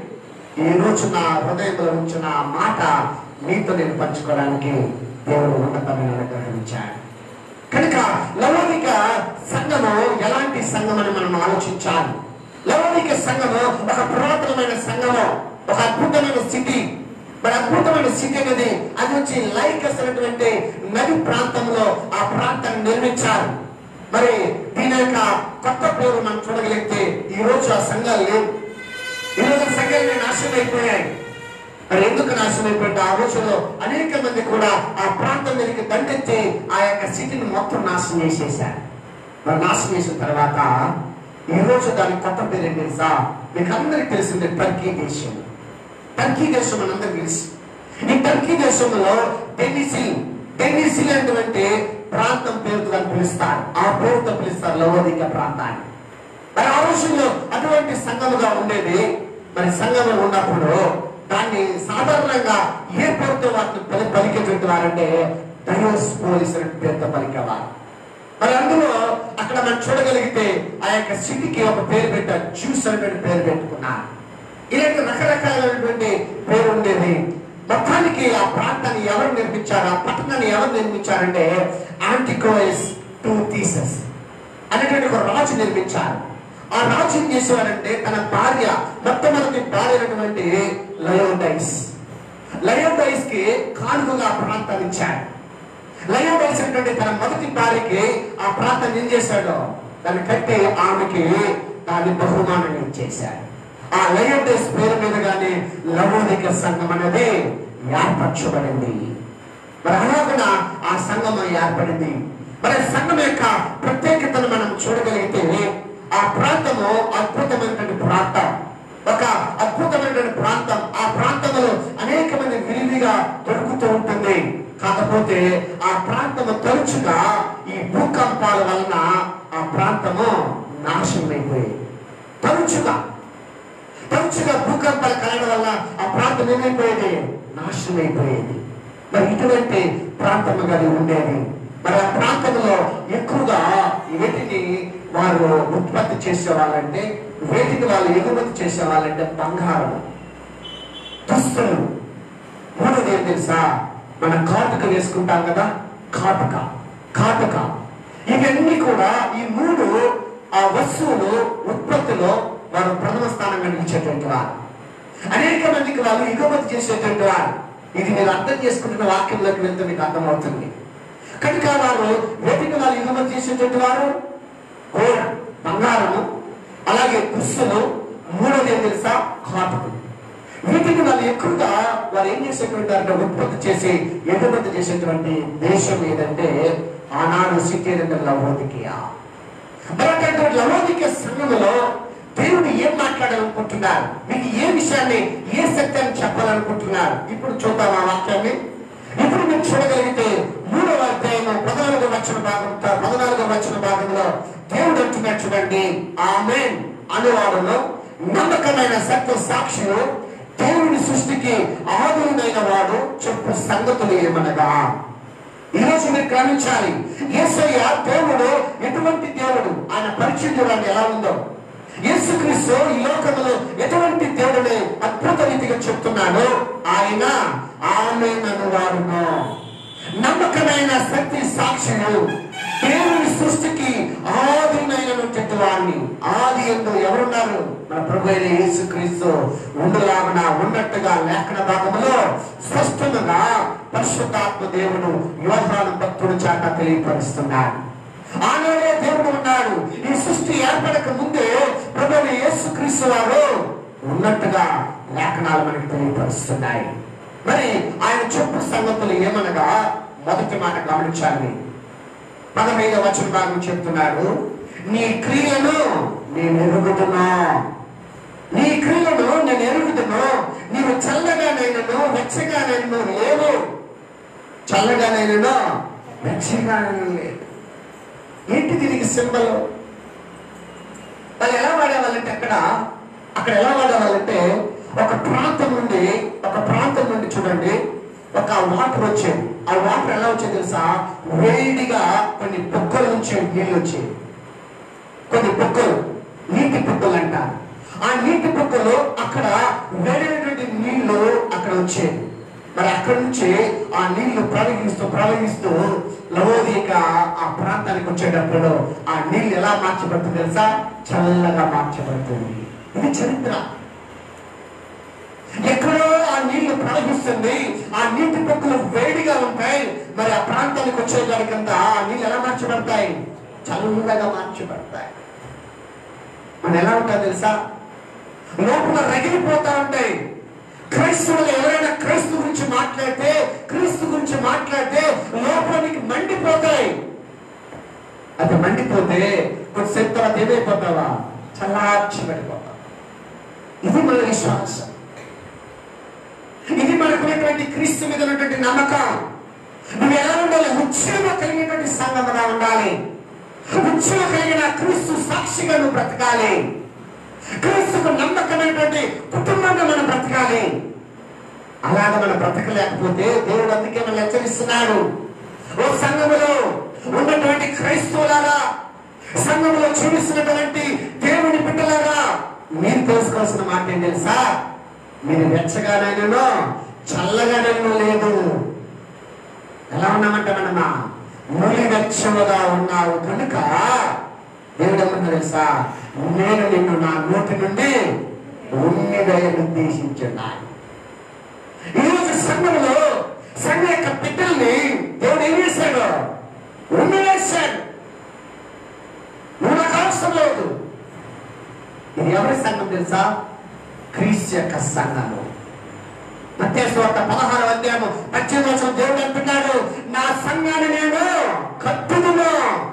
ఈ రోజు నా హృదయంలో ఉంచిన ఆ మాట నీతో నేను పంచుకోవడానికి దేవుడు ఉన్నతమైన అనుగ్రహం ఇచ్చాడు కనుక లవోనిక సంఘము ఎలాంటి సంఘం అని మనం ఆలోచించాలి లవోనిక సంఘము ఒక పురాతనమైన సంఘము ఒక అద్భుతమైన స్థితి మరి అద్భుతమైన స్థితి అనేది అది వచ్చి లైకస్ అనేటువంటి నది ప్రాంతంలో ఆ ప్రాంతాన్ని నిర్మించారు మరి దీని యొక్క కొత్త పేరు మనం చూడగలిగితే ఈ రోజు ఆ సంఘాలు లేవు ఈ రోజు సంఘాలు నాశనం అయిపోయాయి మరి ఎందుకు నాశనం అయిపోయింది ఆ రోజుల్లో అనేక మంది కూడా ఆ ప్రాంతం మీదకి దండెత్తి ఆ యొక్క సిటీని మొత్తం నాశనం చేసేసారు మరి నాశనం చేసిన తర్వాత ఈ రోజు దాని కొత్త పేరు ఏంటి తెలుసా మీకు అందరికి తెలిసింది టర్కీ దేశం టర్కీ దేశం మనందరికి తెలుసు ఈ టర్కీ దేశంలో డెనిసిల్ డెనిసిల్ అనేటువంటి ప్రాంతం పేరుతో దాన్ని పిలుస్తారు ఆ పేరుతో పిలుస్తారు లవోదిక ప్రాంతాన్ని మరి ఆ రోజుల్లో అటువంటి సంఘముగా ఉండేది మరి సంఘంలో ఉన్నప్పుడు దాన్ని సాధారణంగా ఏ పేరుతో వాటిని పలి పలికేటువంటి వారంటే డయోస్ పోలీస్ అనే పేరుతో పలికేవారు మరి అందులో అక్కడ మనం చూడగలిగితే ఆ యొక్క సిటీకి ఒక పేరు పెట్టారు జ్యూస్ అనేటువంటి పేరు పెట్టుకున్నారు ఇలాంటి రకరకాలైనటువంటి పేరు ఉండేది మొత్తానికి ఆ ప్రాంతాన్ని ఎవరు నిర్మించారు ఆ పట్టణాన్ని ఎవరు నిర్మించారంటే యాంటికోయస్ టూ థీసస్ అనేటువంటి ఒక రాజు నిర్మించారు ఆ రాజు ఏం చేసేవాడంటే తన భార్య మొట్టమొదటి భార్య అయినటువంటి లయోడైస్ లయోడైస్ కి కానుకగా ఆ ప్రాంతాన్ని ఇచ్చాడు లయోడైస్ అనేటువంటి తన మొదటి భార్యకి ఆ ప్రాంతాన్ని ఏం చేశాడో దాన్ని కట్టి ఆమెకి దాన్ని బహుమానం ఇచ్చేశాడు ఆ లయోడైస్ పేరు మీదుగానే లవోదిక సంఘం అనేది ఏర్పరచబడింది మరి అలాగున ఆ సంఘం ఏర్పడింది మరి ఆ సంఘం యొక్క ప్రత్యేకతను మనం చూడగలిగితే ఆ ప్రాంతము అద్భుతమైనటువంటి ప్రాంతం ఒక అద్భుతమైనటువంటి ప్రాంతం ఆ ప్రాంతంలో అనేక మంది విరివిగా దొరుకుతూ ఉంటుంది కాకపోతే ఆ ప్రాంతము తరచుగా ఈ భూకంపాల వలన ఆ ప్రాంతము నాశనమైపోయేది తరచుగా తరచుగా భూకంపాలు కలగడం వల్ల ఆ ప్రాంతం ఏమైపోయేది నాశనం అయిపోయేది మరి ఇటువంటి ప్రాంతం అది ఉండేది మరి ఆ ప్రాంతంలో ఎక్కువగా వేటిని వారు ఉత్పత్తి చేసేవాళ్ళంటే వేటిని వాళ్ళు ఎగుమతి చేసేవాళ్ళంటే బంగారం దుస్తులు మూడోది ఏం తెలుసా మన కాటుక వేసుకుంటాం కదా కాటుక కాటుక ఇవన్నీ కూడా ఈ మూడు ఆ వస్తువులు ఉత్పత్తిలో వారు ప్రథమ స్థానం కనిపించేటువంటి వారు అనేక మందికి వాళ్ళు ఎగుమతి చేసేటువంటి వారు ఇది మీరు అర్థం చేసుకుంటున్న వాక్యంలోకి వెళ్తే మీకు అర్థమవుతుంది కనుక వారు వేటికి వాళ్ళు ఎగుమతి చేసేటువంటి వారు గోల్డ్ బంగారము అలాగే దుస్తులు మూడోది ఏం తెలుసా కాటుకు వీటిని వాళ్ళు ఎక్కువగా వారు ఏం చేసేటువంటి అంటే ఉత్పత్తి చేసి ఎగుమతి చేసేటువంటి దేశం ఏదంటే ఆనాడు సిటీ ఏదంటే లవోదికియా మరి అటువంటి లవోదిక సంఘములో దేవుడు ఏం మాట్లాడాలనుకుంటున్నారు మీకు ఏ విషయాన్ని ఏ సత్యాన్ని చెప్పాలనుకుంటున్నారు ఇప్పుడు చూద్దాం ఆ వాక్యాన్ని ఇప్పుడు మీరు చూడగలిగితే మూడవ అధ్యాయం పద్నాలుగో వచ్చిన భాగం పద్నాలుగో వచ్చిన భాగంలో దేవుడు అంటున్నాడు చూడండి ఆమె అనువాడును నమ్మకమైన సత్య సాక్షులు దేవుని సృష్టికి ఆదురైన వాడు చెప్పు సంగతులు ఏమనగా ఈ రోజు మీరు గమనించాలి యేసయ్య దేవుడు ఎటువంటి దేవుడు ఆయన పరిచయం చూడండి ఎలా ఉందో యేసుక్రీస్తు ఈ లోకంలో ఎటువంటి దేవుడిని అద్భుత రీతిగా చెప్తున్నాడు ఆయన ఆమె నన్ను వాడును నమ్మకమైన శక్తి సాక్షులు దేవుని సృష్టికి ఆదినైనటువంటి వారిని ఆది ఎందు ఎవరున్నారు మన ప్రభు అయిన యేసుక్రీస్తు ఉండులాగున ఉన్నట్టుగా లేఖన భాగంలో స్పష్టంగా పరిశుద్ధాత్మ దేవుడు యోహాను భక్తుడు చేత తెలియపరుస్తున్నాడు ఆనాడే దేవుడు ఉన్నాడు ఈ సృష్టి ఏర్పడక ముందే ప్రభు అయిన యేసుక్రీస్తు వారు ఉన్నట్టుగా లేఖనాలు మనకి తెలియపరుస్తున్నాయి మరి ఆయన చెప్పు సంగతులు ఏమనగా మొదటి మాట గమనించాలి పదహైదవ వచన భాగం చెప్తున్నాడు నీ క్రియలను నేను ఎరుగుతున్నా నీ క్రియలను నేను ఎరుగుతున్నా నీవు చల్లగానైనను వెచ్చగానైనను లేవు చల్లగానైనను వెచ్చగానైనా లేదు ఏంటి దీనికి సింబల్ వాళ్ళు ఎలా వాడేవాళ్ళంటే అక్కడ అక్కడ ఎలా వాడేవాళ్ళంటే ఒక ప్రాంతం నుండి ఒక ప్రాంతం నుండి చూడండి ఒక వాటర్ వచ్చేది ఆ వాటర్ ఎలా వచ్చేది తెలుసా వేడిగా కొన్ని బుక్కల నుంచి నీళ్ళు వచ్చేది కొన్ని బుక్కలు నీటి బుక్కలు అంటారు ఆ నీటి బుక్కలు అక్కడ వేడైనటువంటి నీళ్లు అక్కడ వచ్చేది మరి అక్కడి నుంచి ఆ నీళ్లు ప్రవహిస్తూ ప్రవహిస్తూ లవోదిక ఆ ప్రాంతానికి వచ్చేటప్పుడు ఆ నీళ్లు ఎలా మార్చబడుతుంది తెలుసా చల్లగా మార్చబడుతుంది ఇది చరిత్ర ఎక్కడో ఆ నీళ్లు ప్రవహిస్తుంది ఆ నీటి పొక్కులు వేడిగా ఉంటాయి మరి ఆ ప్రాంతానికి వచ్చేదానికంతా ఆ నీళ్ళు ఎలా మార్చబడతాయి చల్లగా మార్చబడతాయి మన ఎలా ఉంటా తెలుసా లోపల రగిలిపోతా ఉంటాయి క్రైస్తవులు ఎవరైనా క్రీస్తు గురించి మాట్లాడితే క్రీస్తు గురించి మాట్లాడితే లోపల నీకు మండిపోతాయి అది మండిపోతే కొద్దిసేపు తర్వాత ఏమైపోతావా చల్లార్చి పడిపోతావు ఇది మన విశ్వాసం ఇది మనకున్నటువంటి క్రీస్తు మీద ఉన్నటువంటి నమ్మకం నువ్వు ఎలా ఉండాలి ఉత్సవ కలిగినటువంటి సంఘముగా ఉండాలి ఉత్సవ కలిగిన క్రీస్తు సాక్షిగా నువ్వు బ్రతకాలి క్రీస్తుకు నమ్మకమైనటువంటి కుటుంబంగా మనం బ్రతకాలి అలాగ మనం బ్రతకలేకపోతే దేవుడు అందుకే మనం హెచ్చరిస్తున్నాడు ఓ సంఘములో ఉన్నటువంటి క్రైస్తవులారా సంఘంలో చూపిస్తున్నటువంటి దేవుని బిడ్డలారా మీరు తెలుసుకోవాల్సిన మాట ఏం తెలుసా మీరు వెచ్చగానైనానో చల్లగానైనా లేదు ఎలా ఉన్నామంట మనమా నులి వెచ్చముగా ఉన్నావు కనుక దేవుడు ఏమన్నా తెలుసా నేను నిన్ను నా నోటి నుండి ఉమ్మిదయ నిర్దేశించున్నాను ఈరోజు సంఘంలో సంఘ యొక్క బిడ్డల్ని దేవుడు ఏం చేశాడు ఉమ్మివేశాడు నువ్వు నాకు అవసరం లేదు ఇది ఎవరి సంఘం తెలుసా క్రీస్తు యొక్క సంఘము మత్స్వార్త పదహారు అధ్యాయము పద్దెనిమిది వచ్చిన దేవుడు అంటున్నాడు నా సంఘాన్ని నేను కట్టుదును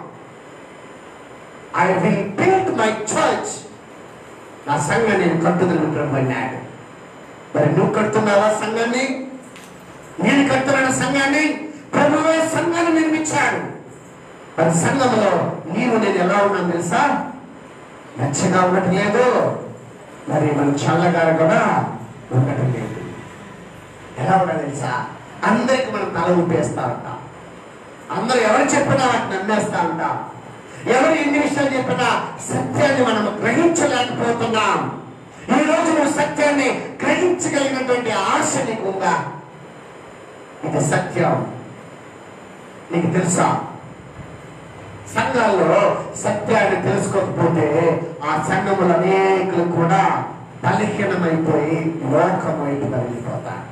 I will build my church నా సంఘాన్ని నేను కట్టుదలను ప్రభన్నాడు మరి నువ్వు కడుతున్నావా సంఘాన్ని నేను కడుతున్న సంఘాన్ని ప్రభువే సంఘాన్ని నిర్మించాడు మరి సంఘంలో నీవు నేను ఎలా ఉన్నాను తెలుసా నచ్చగా ఉండటం లేదు మరి మనం చల్లగా కూడా ఉండటం లేదు ఎలా ఉండాలి తెలుసా అందరికి మనం తల ఊపేస్తా ఉంటాం అందరూ ఎవరు చెప్పినా వాటిని నమ్మేస్తా ఉంటాం ఎవరు ఎన్ని విషయాలు చెప్పినా సత్యాన్ని మనం గ్రహించలేకపోతున్నాం ఈ రోజు నువ్వు సత్యాన్ని గ్రహించగలిగినటువంటి ఆశ నీకు ఉందా ఇది సత్యం నీకు తెలుసా సంఘాల్లో సత్యాన్ని తెలుసుకోకపోతే ఆ సంఘములు అనేకులు కూడా బలహీనమైపోయి లోకం వైపు వెళ్ళిపోతారు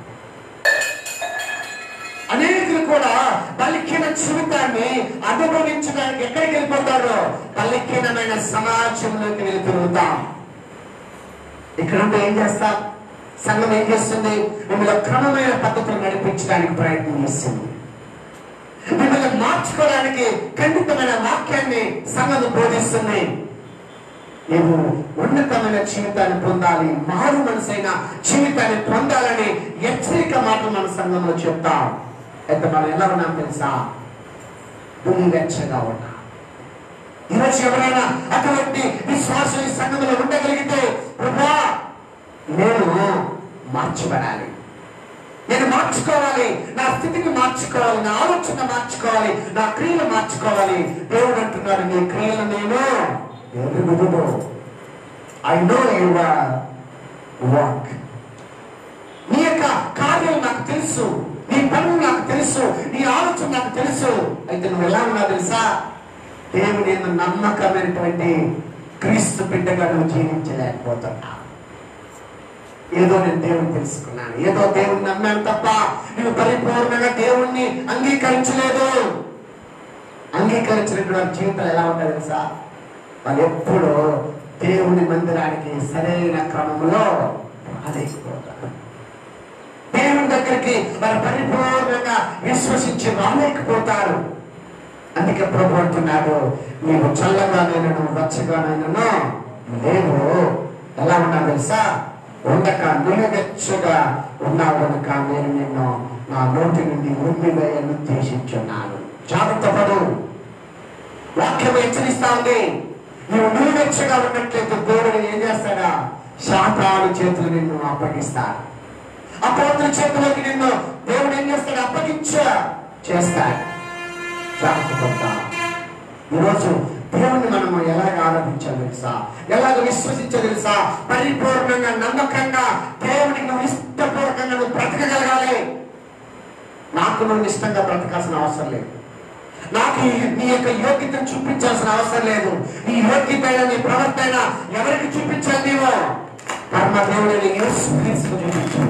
అనేకులు కూడా బలహీన జీవితాన్ని అనుభవించడానికి ఎక్కడికి వెళ్ళిపోతారో బలహీనమైన సమాజంలోకి వెళ్ళి తిరుగుతాం ఇక్కడ ఉంటే ఏం చేస్తాం సంఘం ఏం చేస్తుంది మిమ్మల్ని క్రమమైన పద్ధతులు నడిపించడానికి ప్రయత్నం చేస్తుంది మిమ్మల్ని మార్చుకోవడానికి ఖండితమైన వాక్యాన్ని సంఘం బోధిస్తుంది నీవు ఉన్నతమైన జీవితాన్ని పొందాలి మారు మనసైన జీవితాన్ని పొందాలని హెచ్చరిక మాటలు మన సంఘంలో చెప్తాం అయితే మనం ఎలా ఉన్నాం తెలుసా భూమి వెచ్చగా ఉన్నాం ఈరోజు ఎవరైనా అటువంటి విశ్వాసం ఈ సంఘంలో ఉండగలిగితే ప్రభా నేను మార్చబడాలి నేను మార్చుకోవాలి నా స్థితిని మార్చుకోవాలి నా ఆలోచన మార్చుకోవాలి నా క్రియలు మార్చుకోవాలి దేవుడు అంటున్నాడు నీ క్రియలు నేను ఎరుగుదును ఐ నో యువర్ వర్క్ నీ యొక్క కార్యాలు నాకు తెలుసు నీ పనులు నాకు తెలుసు నీ ఆలోచన నాకు తెలుసు అయితే నువ్వు ఎలా ఉన్నావు తెలుసా దేవుని యందు నమ్మకమైనటువంటి క్రీస్తు బిడ్డగా నువ్వు జీవించలేకపోతున్నావు ఏదో నేను దేవుని తెలుసుకున్నాను ఏదో దేవుని నమ్మాను తప్ప నేను పరిపూర్ణంగా దేవుణ్ణి అంగీకరించలేదు అంగీకరించినటువంటి జీవితం ఎలా ఉంటుంది తెలుసా వాళ్ళు ఎప్పుడూ దేవుని మందిరానికి సరైన క్రమంలో రాలేకపోతారు దేవుని దగ్గరికి వారు పరిపూర్ణంగా విశ్వసించి రాలేకపోతారు అందుకే ప్రభు అంటున్నాడు నీవు చల్లగానైనను వెచ్చగానైనను లేవు ఎలా ఉన్నావు తెలుసా ఉండక నులగచ్చగా ఉన్నావు కనుక నేను నిన్ను నా నోటి నుండి ఉమ్మివేయను ఉద్దేశించున్నాను జాగ్రత్త పడు వాక్యం హెచ్చరిస్తా ఉంది నువ్వు నులగచ్చగా ఉన్నట్లయితే దేవుడు ఏం చేస్తాడా శాతాలు చేతులు నిన్ను అప్పగిస్తాడు అపోతుల చేతులకి నిన్ను దేవుడు ఏం చేస్తాడు అప్పగించ చేస్తాడు జాగ్రత్త పడతా ఈరోజు దేవుణ్ణి మనము ఎలాగ ఆరాధించాలి తెలుసా ఎలాగ విశ్వసించాలి తెలుసా పరిపూర్ణంగా నమ్మకంగా దేవునికి నువ్వు ఇష్టపూర్వకంగా నువ్వు బ్రతకగలగాలి నాకు నువ్వు ఇష్టంగా బ్రతకాల్సిన అవసరం లేదు నాకు ఈ- నీ యొక్క యోగ్యతను చూపించాల్సిన అవసరం లేదు నీ యోగ్యత అయినా, నీ ప్రవర్తన ఎవరికి చూపించాలి నీవు పరమ దేవుడిని యేసు క్రీస్తుకు చూపించు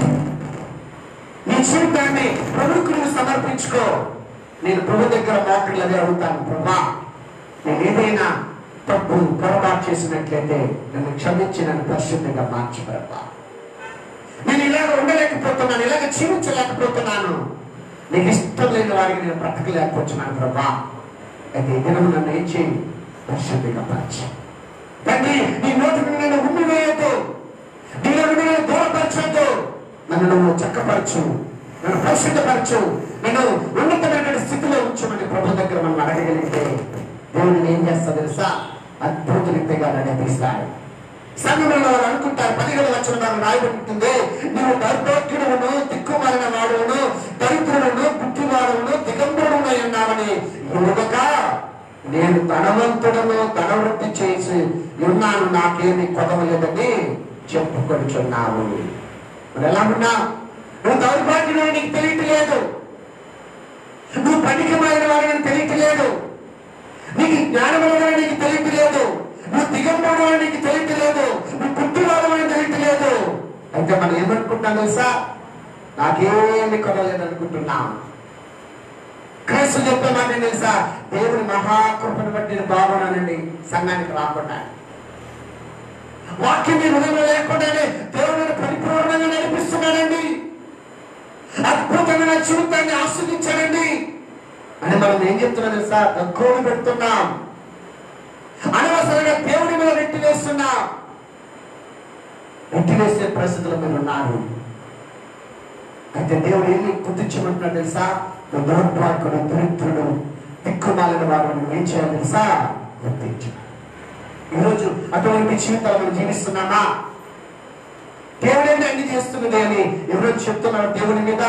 నీ జీవితాన్ని ప్రభుకు నువ్వు సమర్పించుకో నేను ప్రభు దగ్గర మోకళ్ళు అదే అడుగుతాను ప్రభా నేను ఏదైనా తప్పు పొరపాటు చేసినట్లయితే నన్ను క్షమించి నన్ను పరిశుద్ధంగా మార్చి ప్రభా నేను ఇలాగ ఉండలేకపోతున్నాను ఇలాగ జీవించలేకపోతున్నాను నీకు ఇష్టం లేని వారికి నేను బ్రతకలేకపోతున్నాను ప్రభా అయితే ఈ దినం నన్ను ఏం చేయి పరిశుద్ధంగా మార్చి తండ్రి నీ నోటి నుండి నేను ఉమ్మివేయద్దు నీలో నుండి నేను దూరపరచొద్దు నన్ను నువ్వు చక్కపరచు నన్ను పరిశుద్ధపరచు నేను ఉన్నతమైనటువంటి స్థితిలో ఉంచమని ప్రభు దగ్గర మనం అడగగలిగితే దేవుడిని ఏం చేస్తా తెలుసా అద్భుత రీతిగా నడిపిస్తాడు సంఘంలో వాళ్ళు అనుకుంటారు పదిహేడు వచ్చిన వారు రాయబడి ఉంటుంది నువ్వు దర్భోగ్యుడును దిక్కుమాలిన వాడును దరిద్రుడును గుడ్డివాడును దిగంబరుడునై ఉన్నావని ఎరుగక నేను ధనవంతుడను ధనవృద్ధి చేసి ఉన్నాను నాకేమి కొదవలేదని చెప్పుకొనిచున్నావు మరి ఎలా ఉన్నావు నువ్వు దౌర్భాగ్యుడు నీకు తెలియట్లేదు నువ్వు పనికి మారిన వాడిని తెలియట్లేదు నీకు జ్ఞానం ఉన్నదని నీకు తెలియట్లేదు నువ్వు దిగంబడు అని నీకు తెలియట్లేదు నువ్వు పుట్టివాడు అని తెలియట్లేదు అయితే మనం ఏమనుకుంటాం తెలుసా నాకేమి కొనలేదు అనుకుంటున్నాం క్రీస్తు చెప్పే మాట ఏంటి తెలుసా దేవుని మహాకృపను బట్టి నేను బాగున్నానండి సంఘానికి రాకుండా వాక్యం మీ హృదయంలో లేకుండానే దేవుడిని పరిపూర్ణంగా నడిపిస్తున్నాడండి అద్భుతమైన జీవితాన్ని ఆస్వాదించాడండి అని మనం ఏం చెప్తున్నాం తెలుసా తక్కువ పెడుతున్నాం అనవసరంగా దేవుడి మీద నెట్టి వేస్తున్నాం నెట్టి వేసే పరిస్థితులు మీరు ఉన్నారు అయితే దేవుడు ఏమి గుర్తించమంటున్నాడు తెలుసా నువ్వు దౌర్భాగ్యుడు దరిద్రుడు దిక్కుమాలిన వారు నువ్వు ఏం చేయాలి తెలుసా గుర్తించు ఈరోజు అటువంటి జీవితాలు మనం జీవిస్తున్నామా దేవుడేంటి అన్ని చేస్తున్నది అని ఎవరో చెప్తున్నారు దేవుని మీద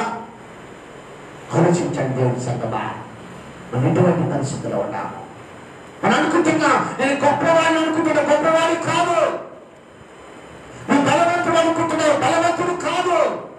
ఆలోచించండి దేవుని సంగమా మనం ఎటువంటి పరిస్థితిలో ఉన్నాము మనం అనుకుంటున్నా నేను గొప్పవాడిని అనుకుంటున్నా గొప్పవాడి కాదు నువ్వు బలవంతుడు అనుకుంటున్నావు బలవంతుడు కాదు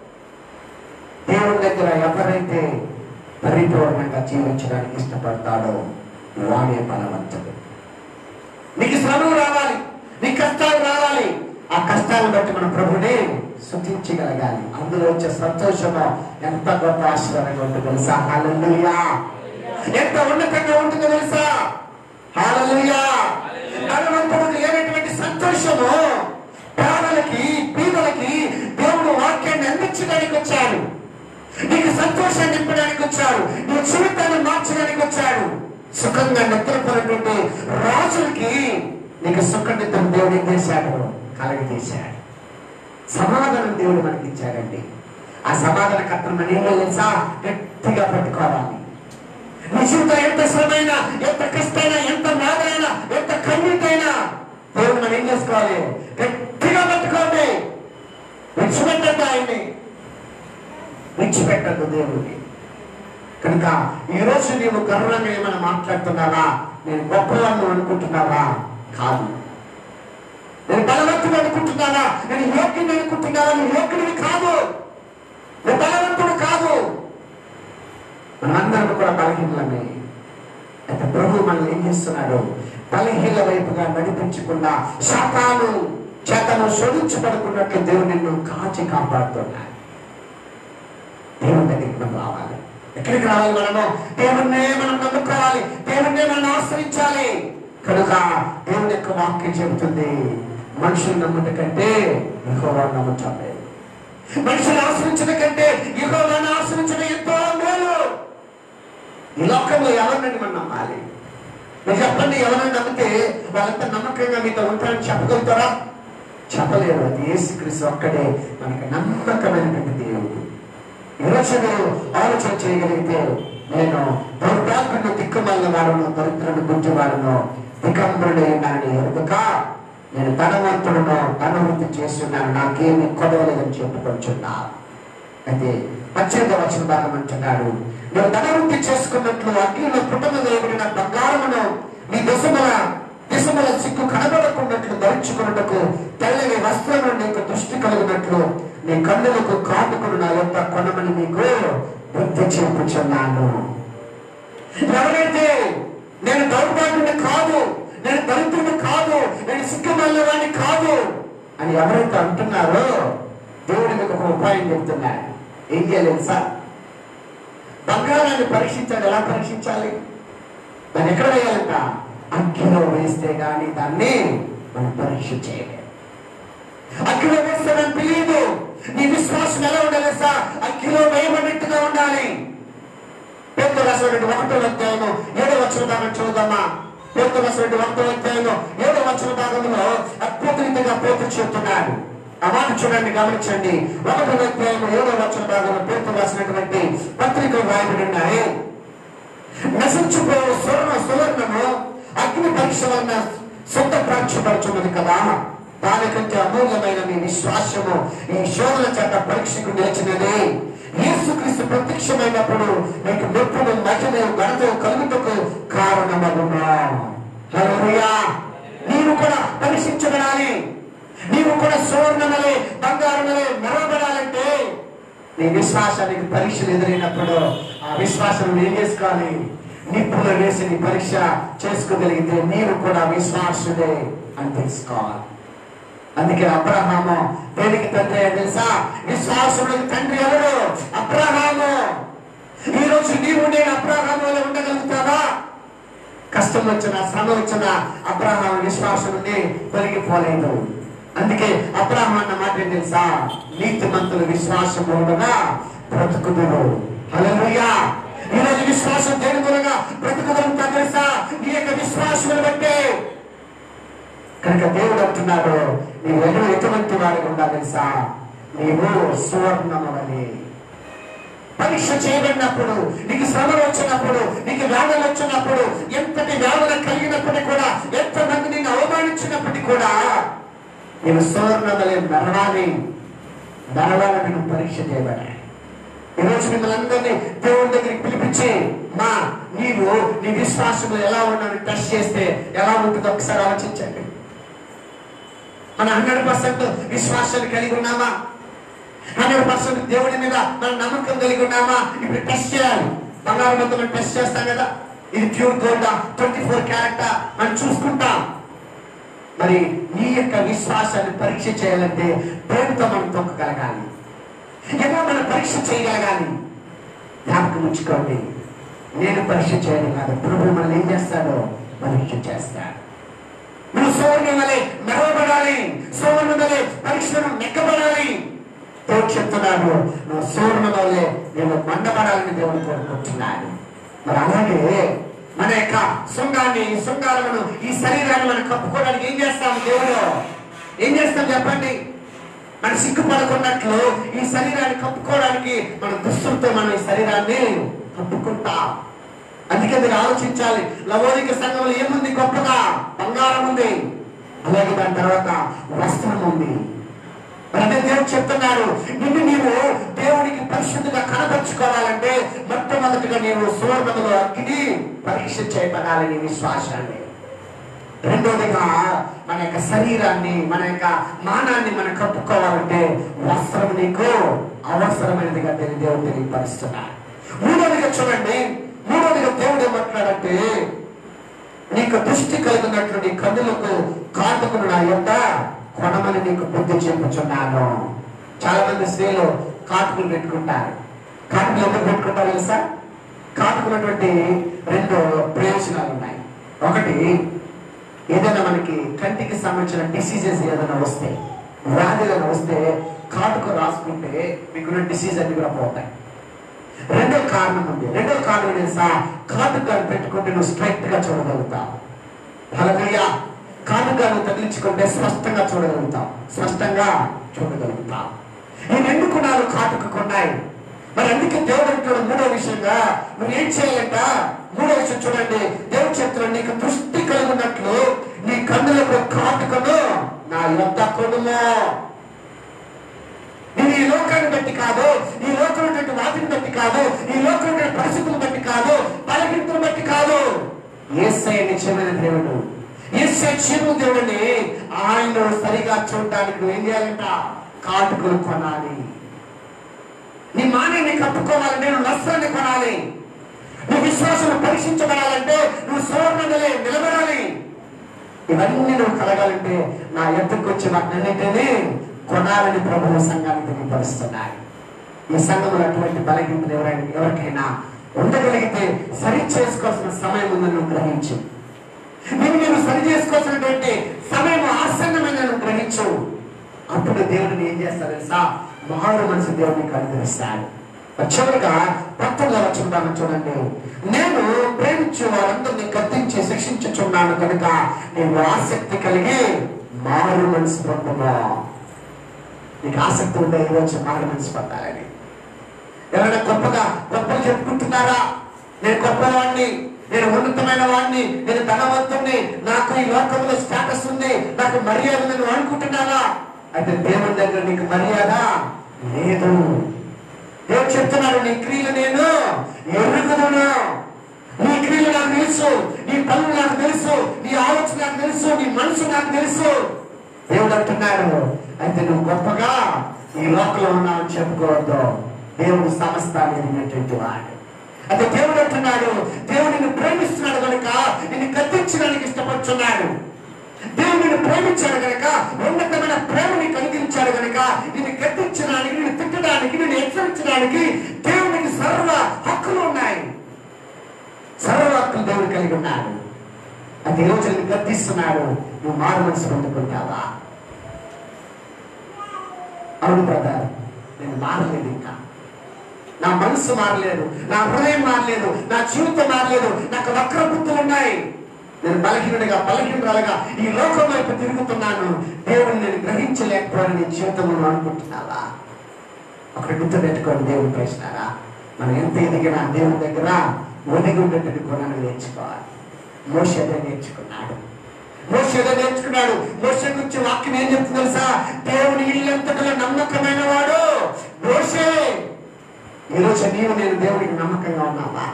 దేవుని దగ్గర ఎవరైతే పరిపూర్ణంగా జీవించడానికి ఇష్టపడతాడో వాడే బలవంతుడు నీకు శ్రమలు రావాలి నీ కష్టాలు రావాలి ఆ కష్టాలను బట్టి మన ప్రభుని శుద్ధించగలగాలి అందులో వచ్చే సంతోషము ఎంత గొప్ప ఆశీర్వాదంగా ఉంటుంది తెలుసా హాలూయా ఎంత ఉన్నతంగా ఉంటుందో తెలుసా హాలూయా భగవంతుడికి లేనటువంటి సంతోషము పేదలకి పీదలకి దేవుడు వాక్యాన్ని అందించడానికి వచ్చాడు నీకు సంతోషాన్ని నింపడానికి వచ్చాడు నీ జీవితాన్ని మార్చడానికి వచ్చాడు సుఖంగా నిద్రపోయినటువంటి రాజులకి నీకు సుఖ నిద్ర దేవుడు ఏం చేశాడు కలగజేశాడు సమాధానం దేవుడు మనకి ఇచ్చాడండి ఆ సమాధాన కర్తను మన ఏం తెలుసా గట్టిగా పట్టుకోవాలి నీ జీవితం ఎంత శ్రమైనా ఎంత కష్టమైనా ఎంత బాధైనా ఎంత కన్నీటైనా దేవుడు మనం ఏం చేసుకోవాలి గట్టిగా పట్టుకోండి విడిచిపెట్టండి ఆయన్ని విడిచిపెట్టద్దు దేవుడిని కనుక ఈ రోజు నీవు గర్వంగా ఏమైనా మాట్లాడుతున్నావా నేను గొప్పవాడిని అనుకుంటున్నావా కాదు నేను బలవంతుడు అనుకుంటున్నావా నేను యోగ్యుని అనుకుంటున్నావా నువ్వు యోగ్యుడివి కాదు నువ్వు బలవంతుడు కాదు మనమందరం కూడా బలహీనలమే అయితే ప్రభు మనల్ని ఏం చేస్తున్నాడు బలహీన వైపుగా నడిపించకుండా శాతాను చేతను శోధించబడుకున్నట్లు దేవుడు నిన్ను కాచి కాపాడుతున్నాడు దేవుని దగ్గరికి మనం రావాలి ఎక్కడికి రావాలి మనము దేవుణ్ణే మనం నమ్ముకోవాలి దేవుణ్ణే మనం ఆశ్రయించాలి కనుక దేవుని యొక్క వాక్యం చెబుతుంది మనుషులు నమ్ముట కంటే ఇంకోవాడు నమ్ముతాం లేదు మనుషులు ఆశ్రయించడం కంటే ఇంకోవాడిని ఆశ్రయించడం ఎంతో మేలు ఈ లోకంలో ఎవరినని మనం నమ్మాలి మీరు చెప్పండి ఎవరైనా నమ్మితే వాళ్ళంతా నమ్మకంగా మీతో ఉంటారని చెప్పగలుగుతారా చెప్పలేరు అది యేసుక్రీస్తు ఒక్కడే మనకి నమ్మకమైనటువంటి దేవుడు ఈరోజు మీరు ఆలోచన చేయగలిగితే నేను దౌర్భాగ్యుడు దిక్కుమల్ల వాడును దరిద్రుడు గుంజువాడును దిగంబరుడు ఉన్నానని ఎరుక నేను ధనవంతుడును ధనవృద్ధి చేస్తున్నాను నాకేమి కొడవలేదని చెప్పుకొచ్చున్నా అయితే పద్దెనిమిది వచ్చిన భాగం అంటున్నాడు నువ్వు ధనవృద్ధి చేసుకున్నట్లు అగ్నిలో పుట్టమ వేయబడిన బంగారమును నీ దశముల దిశముల సిగ్గు కనబడకున్నట్లు ధరించుకున్నట్టుకు తెల్లని వస్త్రము నీకు దృష్టి కలిగినట్లు నీ కన్నులకు కాటుకుని నా యొక్క కొనమని నీకు బుద్ధి చెప్పుచున్నాను ఎవరైతే నేను దౌర్భాగ్యుని కాదు నేను దరిద్రుని కాదు నేను సిగ్గుమల్లవాడిని కాదు అని ఎవరైతే అంటున్నారో దేవుడి మీకు ఒక ఉపాయం చెప్తున్నాడు ఏం చేయలేదు సార్ బంగారాన్ని పరీక్షించాలి ఎలా పరీక్షించాలి దాన్ని ఎక్కడ వేయాలంట అగ్గిలో వేస్తే గాని దాన్ని మనం పరీక్ష చేయలేము అగ్గిలో వేస్తానని తెలియదు నీ విశ్వాసం ఎలా ఉండాలి సార్ అగ్గిలో వేయబడినట్టుగా ఉండాలి పేరు రాసినటువంటి ఒకటో అధ్యాయము ఏడో వచ్చిన భాగం చూద్దామా పేరు రాసినటువంటి ఒకటో అధ్యాయము ఏడో వచ్చిన భాగంలో అద్భుత రీతిగా పేరు చెప్తున్నాడు ఆ మాట చూడండి గమనించండి ఒకటో అధ్యాయము ఏడో వచ్చిన భాగంలో పేరు రాసినటువంటి పత్రికలు రాయబడి ఉన్నాయి నశించిపోయే స్వర్ణ సువర్ణము అగ్ని పరీక్ష వలన సొంత ప్రాక్షపరచున్నది కదా దానికంటే అమూల్యమైన మీ విశ్వాసము ఈ శోధన చేత పరీక్షకు నిలిచినది యేసుక్రీస్తు ప్రత్యక్షమైనప్పుడు మీకు నొప్పులు మహిళ ఘనత కలుగుటకు కారణమగునా పరీక్షించబడాలి నీవు కూడా సువర్ణమలే బంగారమలే మెరవబడాలంటే నీ విశ్వాసానికి పరీక్షలు ఎదురైనప్పుడు ఆ విశ్వాసం ఏం చేసుకోవాలి నిప్పులు వేసి నీ పరీక్ష చేసుకోగలిగితే నీవు కూడా విశ్వాసుడే అని తెలుసుకోవాలి అందుకే అబ్రహాము దేనికి తండ్రి అయ్యాడు తెలుసా విశ్వాసములకు తండ్రి ఎవరు అబ్రహాము ఈ రోజు నీవు నేను అబ్రహాము వల్ల ఉండగలుగుతావా కష్టం వచ్చిన శ్రమ వచ్చిన అబ్రహాం విశ్వాసం నుండి తొలగిపోలేదు అందుకే అబ్రహాం అన్న మాట ఏం తెలుసా నీతిమంతులు విశ్వాసం ఉండగా బ్రతుకుదురు హల్లెలూయా ఈ రోజు విశ్వాసం దేని మూలంగా బ్రతుకుదలుగుతా తెలుసా నీ యొక్క విశ్వాసం బట్టే కనుక దేవుడు అంటున్నాడు నీ వెలుగు ఎటువంటి వాడిగా ఉందా తెలుసా నీవు సువర్ణమని పరీక్ష చేయబడినప్పుడు నీకు శ్రమలు వచ్చినప్పుడు నీకు వేదనలు వచ్చినప్పుడు ఎంతటి వేదన కలిగినప్పటికీ కూడా ఎంతమంది నిన్ను అవమానించినప్పటికీ కూడా నేను సువర్ణమలే మెరవాలి మెరవాలని నువ్వు పరీక్ష చేయబడా ఈరోజు మిమ్మల్ని అందరినీ దేవుడి దగ్గరికి పిలిపించి మా నీవు నీ విశ్వాసంలో ఎలా ఉన్నావు టెస్ట్ చేస్తే ఎలా ఉంటుందో ఒకసారి ఆలోచించండి మన హండ్రెడ్ పర్సెంట్ విశ్వాసాన్ని కలిగి ఉన్నామా హండ్రెడ్ పర్సెంట్ దేవుడి మీద మన నమ్మకం కలిగి ఉన్నామా ఇప్పుడు టెస్ట్ చేయాలి బంగారం అంతా మనం టెస్ట్ చేస్తాం కదా ఇది pure gold twenty four carat మనం చూసుకుంటాం మరి నీ యొక్క విశ్వాసాన్ని పరీక్ష చేయాలంటే దేవుడితో మనం తొక్కగలగాలి ఎలా మనం పరీక్ష చేయగలగాలి జ్ఞాపకం ఉంచుకోండి నేను పరీక్ష చేయడం కాదు ప్రభు మనల్ని ఏం చేస్తాడో పరీక్ష చేస్తాడు నువ్వు సౌర్ణమలే మెరవబడాలి సౌర్ణమలే పరీక్షను నెక్కబడాలి దేవుడు చెప్తున్నాడు నువ్వు సౌర్ణమలే నేను మండబడాలని దేవుడు కోరుకుంటున్నాడు మరి అలాగే మన యొక్క శృంగాన్ని శృంగారమును ఈ శరీరాన్ని మనం కప్పుకోవడానికి ఏం చేస్తాం దేవుడు ఏం చేస్తాం చెప్పండి మన సిగ్గుపడకున్నట్లు ఈ శరీరాన్ని కప్పుకోవడానికి మన దుస్తులతో మనం ఈ శరీరాన్ని కప్పుకుంటాం అందుకే మీరు ఆలోచించాలి లవోనిక సంఘంలో ఏముంది గొప్పగా బంగారం ఉంది అలాగే దాని తర్వాత వస్త్రం ఉంది మరి అదే దేవుడు చెప్తున్నాడు నిన్ను నీవు దేవునికి పరిశుద్ధిగా కనపరుచుకోవాలంటే మొట్టమొదటిగా నీవు సువర్ణములో అగ్ని పరీక్ష చేయబడాలి నీ విశ్వాసాన్ని రెండోదిగా మన యొక్క శరీరాన్ని మన యొక్క మానాన్ని మనం కప్పుకోవాలంటే వస్త్రం నీకు అవసరమైనదిగా తెలియ దేవుడు తెలియపరుస్తున్నాడు మూడోదిగా చూడండి మూడోదిగా దేవుడు ఏమంటున్నాడంటే నీకు దృష్టి కలిగినట్లు నీ కన్నులకు కాటుకును నా యొక్క కొనమని నీకు బుద్ధి చెప్పుచున్నాను చాలా మంది స్త్రీలు కాటుకులు పెట్టుకుంటారు కాటుకులు ఎందుకు పెట్టుకుంటారు తెలుసా కాటుకున్నటువంటి రెండు ప్రయోజనాలు ఉన్నాయి ఒకటి ఏదైనా మనకి కంటికి సంబంధించిన డిసీజెస్ ఏదైనా వస్తే వ్యాధులను వస్తే కాటుకు రాసుకుంటే మీకున్న డిసీజ్ అన్ని కూడా పోతాయి రెండో కారణం ఉంది రెండో కారణం తెలుసా కాటుకాలు పెట్టుకుంటే నువ్వు స్ట్రైట్ గా చూడగలుగుతావు హలలుయా కాటుకాలు తగిలించుకుంటే స్పష్టంగా చూడగలుగుతావు స్పష్టంగా చూడగలుగుతావు ఈ రెండు గుణాలు కాటుకు కొన్నాయి మరి అందుకే దేవుడు అంటాడు మూడో విషయంగా నువ్వు ఏం చేయాలంట మూడో విషయం చూడండి దేవుడు చెప్తున్నాడు నీకు దృష్టి కలుగున్నట్లు నీ కన్నులకు కాటుకను నా యొద్ద కొనుము నేను ఈ లోకాన్ని బట్టి కాదు ఈ లోకంలో ఉన్నటువంటి వాటిని బట్టి కాదు ఈ లోకంలో ఉన్నటువంటి పరిస్థితులను బట్టి కాదు బలహీనతను బట్టి కాదు ఏసై నిత్యమైన దేవుడు ఏసై క్షేమ దేవుడిని ఆయన సరిగా చూడటానికి నువ్వు ఏం చేయాలంట కాటుకులు కొనాలి నీ మానేని కప్పుకోవాలంటే నువ్వు వస్త్రాన్ని కొనాలి నువ్వు విశ్వాసం పరీక్షించబడాలంటే నువ్వు సువర్ణలే నిలబడాలి ఇవన్నీ నువ్వు కలగాలంటే నా ఎత్తుకు వచ్చి వాటినన్నింటినీ కొనాలని ప్రభువు సంఘాన్ని తెలియపరుస్తున్నాయి ఈ సంఘంలో అటువంటి బలహీనతలు ఎవరైనా ఎవరికైనా ఉండగలిగితే సరి చేసుకోవాల్సిన సమయం ఉందని నువ్వు గ్రహించు నేను నేను సరి చేసుకోవాల్సినటువంటి సమయం ఆసన్నమైన నువ్వు గ్రహించు అప్పుడు దేవుడిని ఏం చేస్తారు తెలుసా మారు మనసు దేవుడిని అనుగ్రహిస్తాడు చివరిగా పత్రంలో వచ్చుంటాను చూడండి నేను ప్రేమించు వారందరినీ గద్దించి శిక్షించుచున్నాను కనుక నేను ఆసక్తి కలిగి మారు మనసు పొందమా నీకు ఆసక్తి ఉండే ఈరోజు మారు మనసు పొందాలని ఎవరైనా గొప్పగా గొప్పలు చెప్పుకుంటున్నారా నేను గొప్పవాడిని నేను ఉన్నతమైన వాడిని నేను ధనవంతుణ్ణి నాకు ఈ లోకంలో స్టేటస్ ఉంది నాకు మర్యాద ఉంది నువ్వు అనుకుంటున్నారా అయితే దేవుని దగ్గర నీకు మర్యాద లేదు దేవుడు చెప్తున్నాడు నీ క్రియలు నేను ఎరుగుదును నీ క్రియలు నాకు తెలుసు నీ పనులు నాకు తెలుసు నీ ఆలోచన నాకు తెలుసు నీ మనసు నాకు తెలుసు దేవుడు అంటున్నాడు అయితే నువ్వు గొప్పగా ఈ లోకంలో ఉన్నావని చెప్పుకోవద్దు దేవుడు సమస్తాన్ని ఎరిగినటువంటి వాడు అయితే దేవుడు అంటున్నాడు దేవుడు నిన్ను ప్రేమిస్తున్నాడు కనుక నిన్ను కత్తించడానికి ఇష్టపడుతున్నాడు దేవుడు నిన్ను ప్రేమించాడు కనుక ఉన్నతమైన ప్రేమని కలిగించాడు కనుక నిన్ను గద్దించడానికి నిన్ను తిట్టడానికి నిన్ను హెచ్చరించడానికి దేవునికి సర్వ హక్కులు ఉన్నాయి సర్వ హక్కులు దేవుడు కలిగి ఉన్నాడు అది ఈ రోజు నిన్ను గద్దిస్తున్నాడు నువ్వు మారు మనసు పొందుకుంటావా అవును బ్రదర్ నేను మారలేదు ఇంకా నా మనసు మారలేదు నా హృదయం మారలేదు నా జీవితం మారలేదు నాకు వక్ర బుద్ధులు ఉన్నాయి నేను బలహీనుడిగా బలహీనురాలుగా ఈ లోకం వైపు తిరుగుతున్నాను దేవుని నేను గ్రహించలేకపోయిన నీ జీవితంలో అనుకుంటున్నావా ఒకటి గుర్తు పెట్టుకోండి దేవుని ప్రశ్నారా మనం ఎంత ఎదిగినా దేవుని దగ్గర ఒదిగి ఉండేటట్టు గుణాన్ని నేర్చుకోవాలి మోషదే నేర్చుకున్నాడు మోషదే నేర్చుకున్నాడు మోష గురించి వాక్యం ఏం చెప్తుంది తెలుసా దేవుని ఇల్లంతటిలో నమ్మకమైన వాడు మోషే ఈరోజు నీవు నేను దేవునికి నమ్మకంగా ఉన్నావా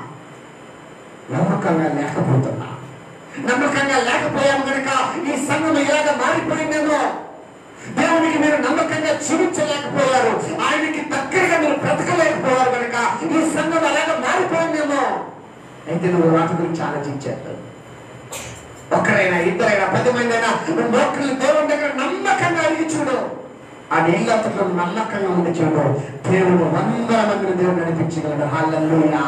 నమ్మకంగా లేకపోతున్నా నమ్మకంగా లేకపోయాము కనుక ఈ సంఘం ఇలాగ మారిపోయిందేమో దేవునికి మీరు నమ్మకంగా జీవించలేకపోయారు ఆయనకి దగ్గరగా మీరు బ్రతకలేకపోయారు కనుక ఈ సంఘం అలాగ మారిపోయిందేమో అయితే నువ్వు వాటి గురించి ఆలోచించారు ఒక్కరైనా ఇద్దరైనా పది మంది అయినా నువ్వు నోకర్లు దేవుని దగ్గర నమ్మకంగా అడిగి చూడు ఆ నీళ్ళతో నమ్మకంగా ఉండి చూడు దేవుడు వందల మందిని దేవుడు నడిపించగలడు హాలూయా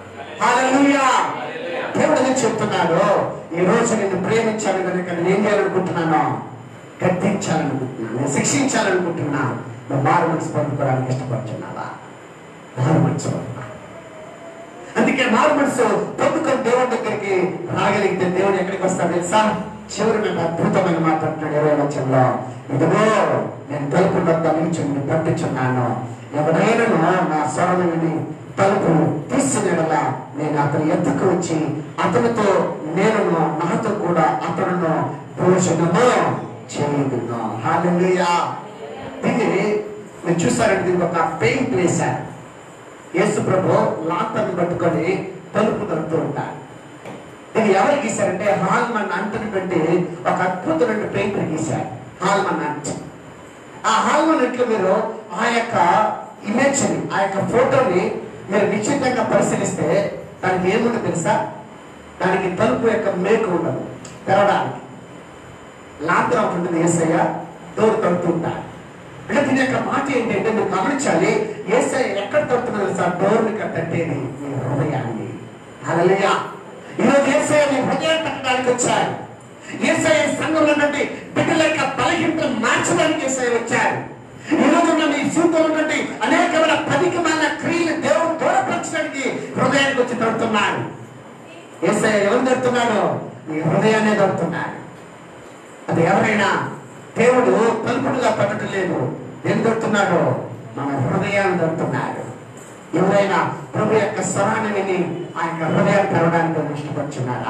హాలూయా దేవుడు ఏం చెప్తున్నాడు ఈ రోజు నేను ప్రేమించాను కనుక నేను ఏం చేయాలనుకుంటున్నాను గద్దించాలనుకుంటున్నాను నేను శిక్షించాలనుకుంటున్నా నువ్వు మారు మనసు పొందుకోవడానికి ఇష్టపడుతున్నావా మారు మనసు పొందుకో. అందుకే మారు మనసు పొందుకొని దేవుడి దగ్గరికి రాగలిగితే దేవుడు ఎక్కడికి వస్తాడు తెలుసా చివరి మీద అద్భుతమైన మాట అంటున్నాడు ఇరవై వచ్చంలో ఇదిగో నేను తలుపు వద్ద నిల్చుని పట్టించున్నాను ఎవరైనా నా స్వరం విని తలుపు తీసినలా నేను అతని ఎత్తుకు వచ్చి అతనితో నేను నాతో కూడా అతను భోజనము చేయదును హాలెలూయా దీన్ని మీరు చూసారంటే దీనికి ఒక పెయింట్ వేశారు యేసు ప్రభు లాంతర్ని పట్టుకొని తలుపు తలుపుతూ ఉంటారు ఇది ఎవరు గీశారంటే హాల్మన్ అంటున్నటువంటి ఒక అద్భుతమైన పెయింటర్ గీశారు హాల్మన్ అంట్ ఆ హాల్మన్ అంట్లో మీరు ఆ యొక్క ఇమేజ్ ని ఆ యొక్క ఫోటోని మీరు నిశ్చితంగా పరిశీలిస్తే దానికి ఏముందో తెలుసా దానికి తలుపు యొక్క మేకు ఉండదు తెరవడానికి లాంతరం ఉంటుంది ఏసయ్య డోర్ తడుతూ ఉంటారు అంటే దీని యొక్క మాట ఏంటంటే నువ్వు గమనించాలి ఏసయ్య ఎక్కడ తడుతున్నది సార్ డోర్ని కట్టేది నీ హృదయాన్ని హల్లెలూయా ఈరోజు ఏసయ్య నీ హృదయాన్ని కట్టడానికి వచ్చారు ఏసయ్య సంఘంలో నుండి బిడ్డల యొక్క బలహీనతలు మార్చడానికి ఏసయ్య వచ్చారు ఈ రోజు ఉన్న నీ జీవితంలో ఉన్నటువంటి అనేకమైన పదికమైన క్రియలు దేవుడు దూరపరచడానికి హృదయానికి వచ్చి తడుతున్నాడు ఏసయ్య ఎవరు తడుతున్నాడు నీ హృదయాన్ని తడుతున్నాడు అది ఎవరైనా దేవుడు తలుపుడుగా పట్టడం లేదు ఏం దొరుకుతున్నాడు మన హృదయాన్ని దొరుకుతున్నాడు ఎవరైనా ప్రభు యొక్క స్వరాన్ని విని ఆ యొక్క హృదయాన్ని తెరవడానికి మీరు ఇష్టపడుతున్నారా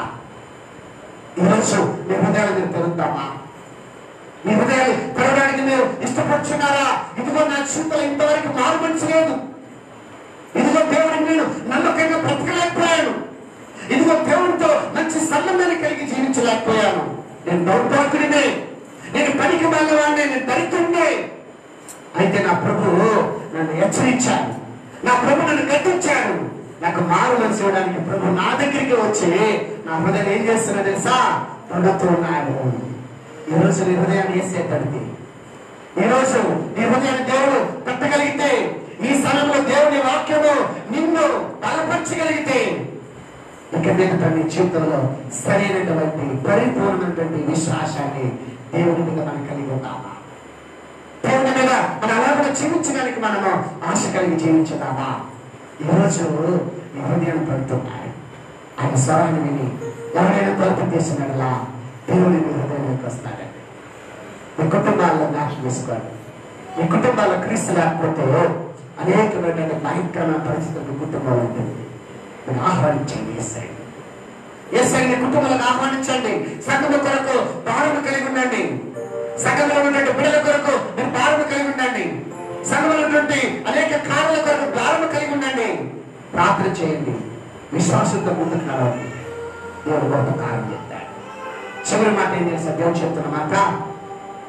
ఈరోజు మీ హృదయాలు మీరు తెరుద్దామా మీ హృదయాలు తెరవడానికి మీరు ఇష్టపడుతున్నారా ఇదిగో నా జీవితంలో ఇంతవరకు మారుమనిచలేదు ఇదిగో దేవుడిని నేను నమ్మకంగా బ్రతకలేకపోయాను ఇదిగో దేవుడితో మంచి సంబంధాన్ని కలిగి జీవించలేకపోయాను నేను దౌర్భాగ్యుడినే నేను పనికి మాలవాడిని నేను దరిద్రుడినే అయితే నా ప్రభు నన్ను హెచ్చరించాడు నా ప్రభు నన్ను గద్దించాడు నాకు మారు మనసు ఇవ్వడానికి ప్రభు నా దగ్గరికి వచ్చి నా హృదయం ఏం చేస్తున్నా తెలుసా తొడుతూ ఉన్నాడు ఈ రోజు నీ హృదయాన్ని వేసే తడిది ఈ రోజు నీ హృదయాన్ని దేవుడు పెట్టగలిగితే ఈ స్థలంలో దేవుని వాక్యము నిన్ను బలపరచగలిగితే ఇక మీదట నీ జీవితంలో సరైనటువంటి పరిపూర్ణమైనటువంటి విశ్వాసాన్ని దేవుని మీద మనం కలిగి ఉన్నామా దేవుని మీద మన అలాగే జీవించడానికి మనము ఆశ కలిగి జీవించుదామా ఈరోజు నీ హృదయం పడుతున్నాయి ఆయన స్వరాన్ని విని ఎవరైనా తలుపు తీసినట్లా దేవుని మీ హృదయంలోకి వస్తాడండి మీ కుటుంబాల్లో నాశనం చేసుకోండి మీ కుటుంబాల్లో క్రీస్తు లేకపోతే అనేకమైన భయంకరమైన పరిస్థితులు మీ కుటుంబంలో ఉంటుంది మీరు ఆహ్వానించండి ఎస్ఐ ఎస్ఐ మీ కుటుంబాలకు ఆహ్వానించండి సంఘం కొరకు భారము కలిగి ఉండండి సంఘంలో ఉన్నటువంటి బిడ్డల కొరకు మీరు భారము కలిగి ఉండండి సంఘంలో ఉన్నటువంటి అనేక కార్యాల కొరకు భారము కలిగి ఉండండి ప్రార్థన చేయండి విశ్వాసంతో ముందుకు నడవండి దేవుడు గొప్ప కార్యం చెప్తాడు చివరి మాట ఏం చేస్తా దేవుడు చెప్తున్న మాట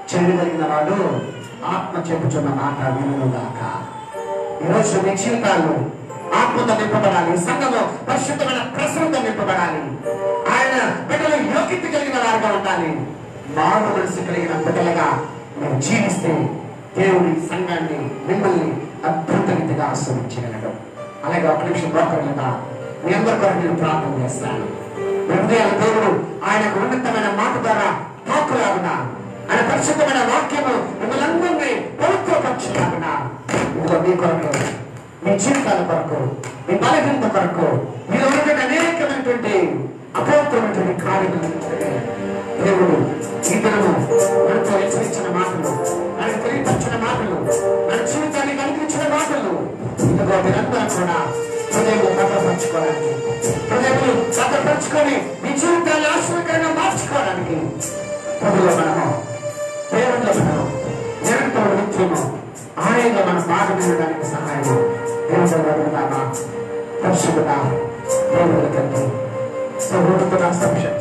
చేయగలిగిన వాడు ఆత్మ చెప్పుచున్న మాట వినుగాక ఈరోజు మీ జీవితాలు ఆత్మతో నింపబడాలి సంఘంలో పరిశుద్ధమైన ప్రసరంతో నింపబడాలి ఆయన బిడ్డలు యోగ్యత కలిగిన వారుగా ఉండాలి మారు మనసు కలిగిన బిడ్డలుగా మీరు జీవిస్తే దేవుడి సంఘాన్ని మిమ్మల్ని అద్భుత రీతిగా ఆస్వాదించగలడు అలాగే ఒక నిమిషం లోపల మీ అందరి కొరకు నేను ప్రార్థన చేస్తాను మీ హృదయాల దేవుడు ఆయనకు ఉన్నతమైన మాట ద్వారా తాకులాగునా ఆయన పరిశుద్ధమైన వాక్యము మిమ్మల్ని అందరినీ పవిత్రపరచులాగునా ఇదిగో మీ కొరకు మీ జీవితాల కొరకు మీ బలహీనత కొరకు మీరు ఉన్నటువంటి అనేకమైనటువంటి అపవిత్రమైనటువంటి కార్యక్రమాలు దేవుడు ఈ దినము మనతో హెచ్చరించిన మాటలు మనకు తెలియపరిచిన మాటలు మన జీవితాన్ని కనిపించిన మాటలు ఇదిగో మీరందరూ కూడా హృదయంలో భద్రపరచుకోవడానికి హృదయంలో భద్రపరచుకొని మీ జీవితాన్ని ఆశ్చర్యకరంగా మార్చుకోవడానికి ప్రభులో మనము దేవుడిలో మనము నిరంతరం నిత్యము ఆయనలో మన బాధ వినడానికి సహాయం దేవుడు అడుగుతామా పరిశుభ్రత దేవుడి కంటే సహోదరుడు సంశక్తి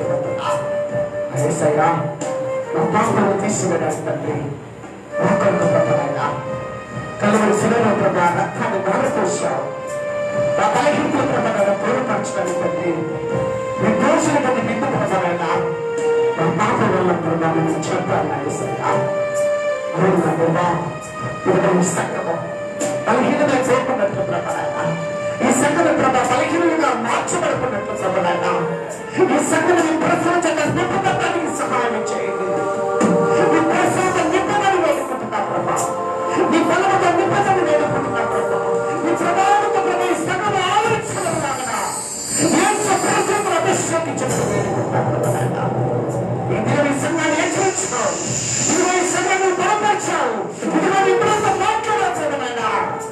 అదేసయ్యా నా పాపను తీసుకువెళ్ళాలి తండ్రి ఒక్కరికి ప్రభావైనా కలవరి శిలలో ప్రభా రక్తాన్ని బాధపోసావు నా బలహీనతల ప్రభావం పూర్వపరచడానికి తండ్రి మీ దోషుల కంటే నిండు ప్రభావైనా నా పాప వల్ల ప్రభావం నేను చెప్పాలి అదేసయ్యా అవును నా ప్రభా ఇది మీ సంగము బలహీనమైన చేయకున్నట్లు ప్రభావైనా ఈ సంఘం ప్రభా బలహీనంగా మార్చబడుకున్నట్లు ప్రభావైనా ఈ సంఘం మీ ప్రసరించగా నింపబడడానికి సహాయం చేయండి మీ ప్రసరత నింపదని వేడుకుంటున్నా ప్రభా మీ బలముతో నింపదని వేడుకుంటున్నా ప్రభా మీ ప్రభావంతో ప్రభా ఈ సంఘం ఆలోచించగలగాగనా యేసు ప్రసరతను అభిషేకించడం వేడుకుంటున్నా ప్రభావైనా ఈ దినం ఈ సంఘాన్ని హెచ్చరించావు ఇదిగో ఈ సంఘాన్ని బలపరిచావు ఇదిగో నీ ప్రభుత్వం మాట్లాడచ్చదమైనా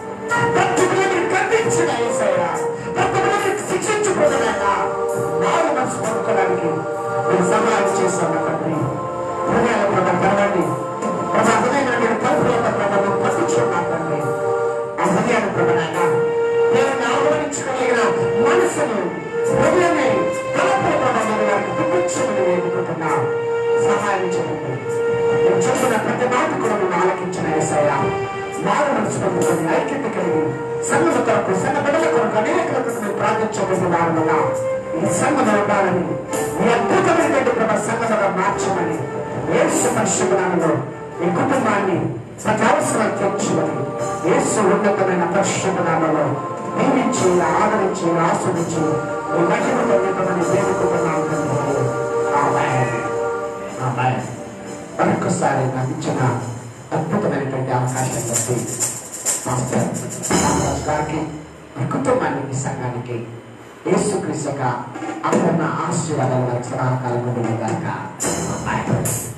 ప్రతి బిడ్డని ఖండించిన యేసయ్యా ప్రతి బిడ్డని శిక్షించుకోదమైనా నాలుగు మనసు పొందుకోవడానికి మీరు సహాయం చేస్తాను తండ్రి హృదయాల ప్రభ తెరవండి ప్రభా హృదయం నేను తలుపుల ప్రభావం పట్టించుకున్నాను తండ్రి ఆ హృదయాన్ని ప్రభనైనా దేవుని ఆహ్వానించుకోగలిగిన మనసును హృదయాన్ని తలుపుల ప్రభావం వారికి పుట్టించమని వేడుకుంటున్నా సహాయం చేయండి నేను చెప్పిన ప్రతి మాట కూడా నేను ఆలకించిన ఏసయ్యా మారు మనసు పొందుకొని ఐక్యత కలిగి సంఘం కొరకు సంఘ బిడ్డల కొరకు అనేక కొరకు మేము ప్రార్థించబడిన వారముగా ఈ సంఘం ఉండాలని మీ అద్భుతమైనటువంటి ప్రభ సంఘంగా మార్చమని యేసు పరిశుభ్రాలలో ఈ కుటుంబాన్ని ప్రతి అవసరం తీర్చమని యేసు ఉన్నతమైన పరిశుభ్రాలలో దీవించి ఆదరించి ఆస్వాదించి మీ మహిమతో నింపమని వేడుకుంటున్నాను తండ్రి. ఆమేన్. ఆమేన్. మరొకసారి నాకు ఇచ్చిన అద్భుతమైనటువంటి అవకాశం బట్టి మాస్టర్ రామరాజు గారికి మీ కుటుంబానికి మీ సంఘానికి యేసుక్రీస్తు యొక్క అపూర్ణ ఆశీర్వాదాలు మనకు సదాకాలం ఉండును గాక. ఆమేన్.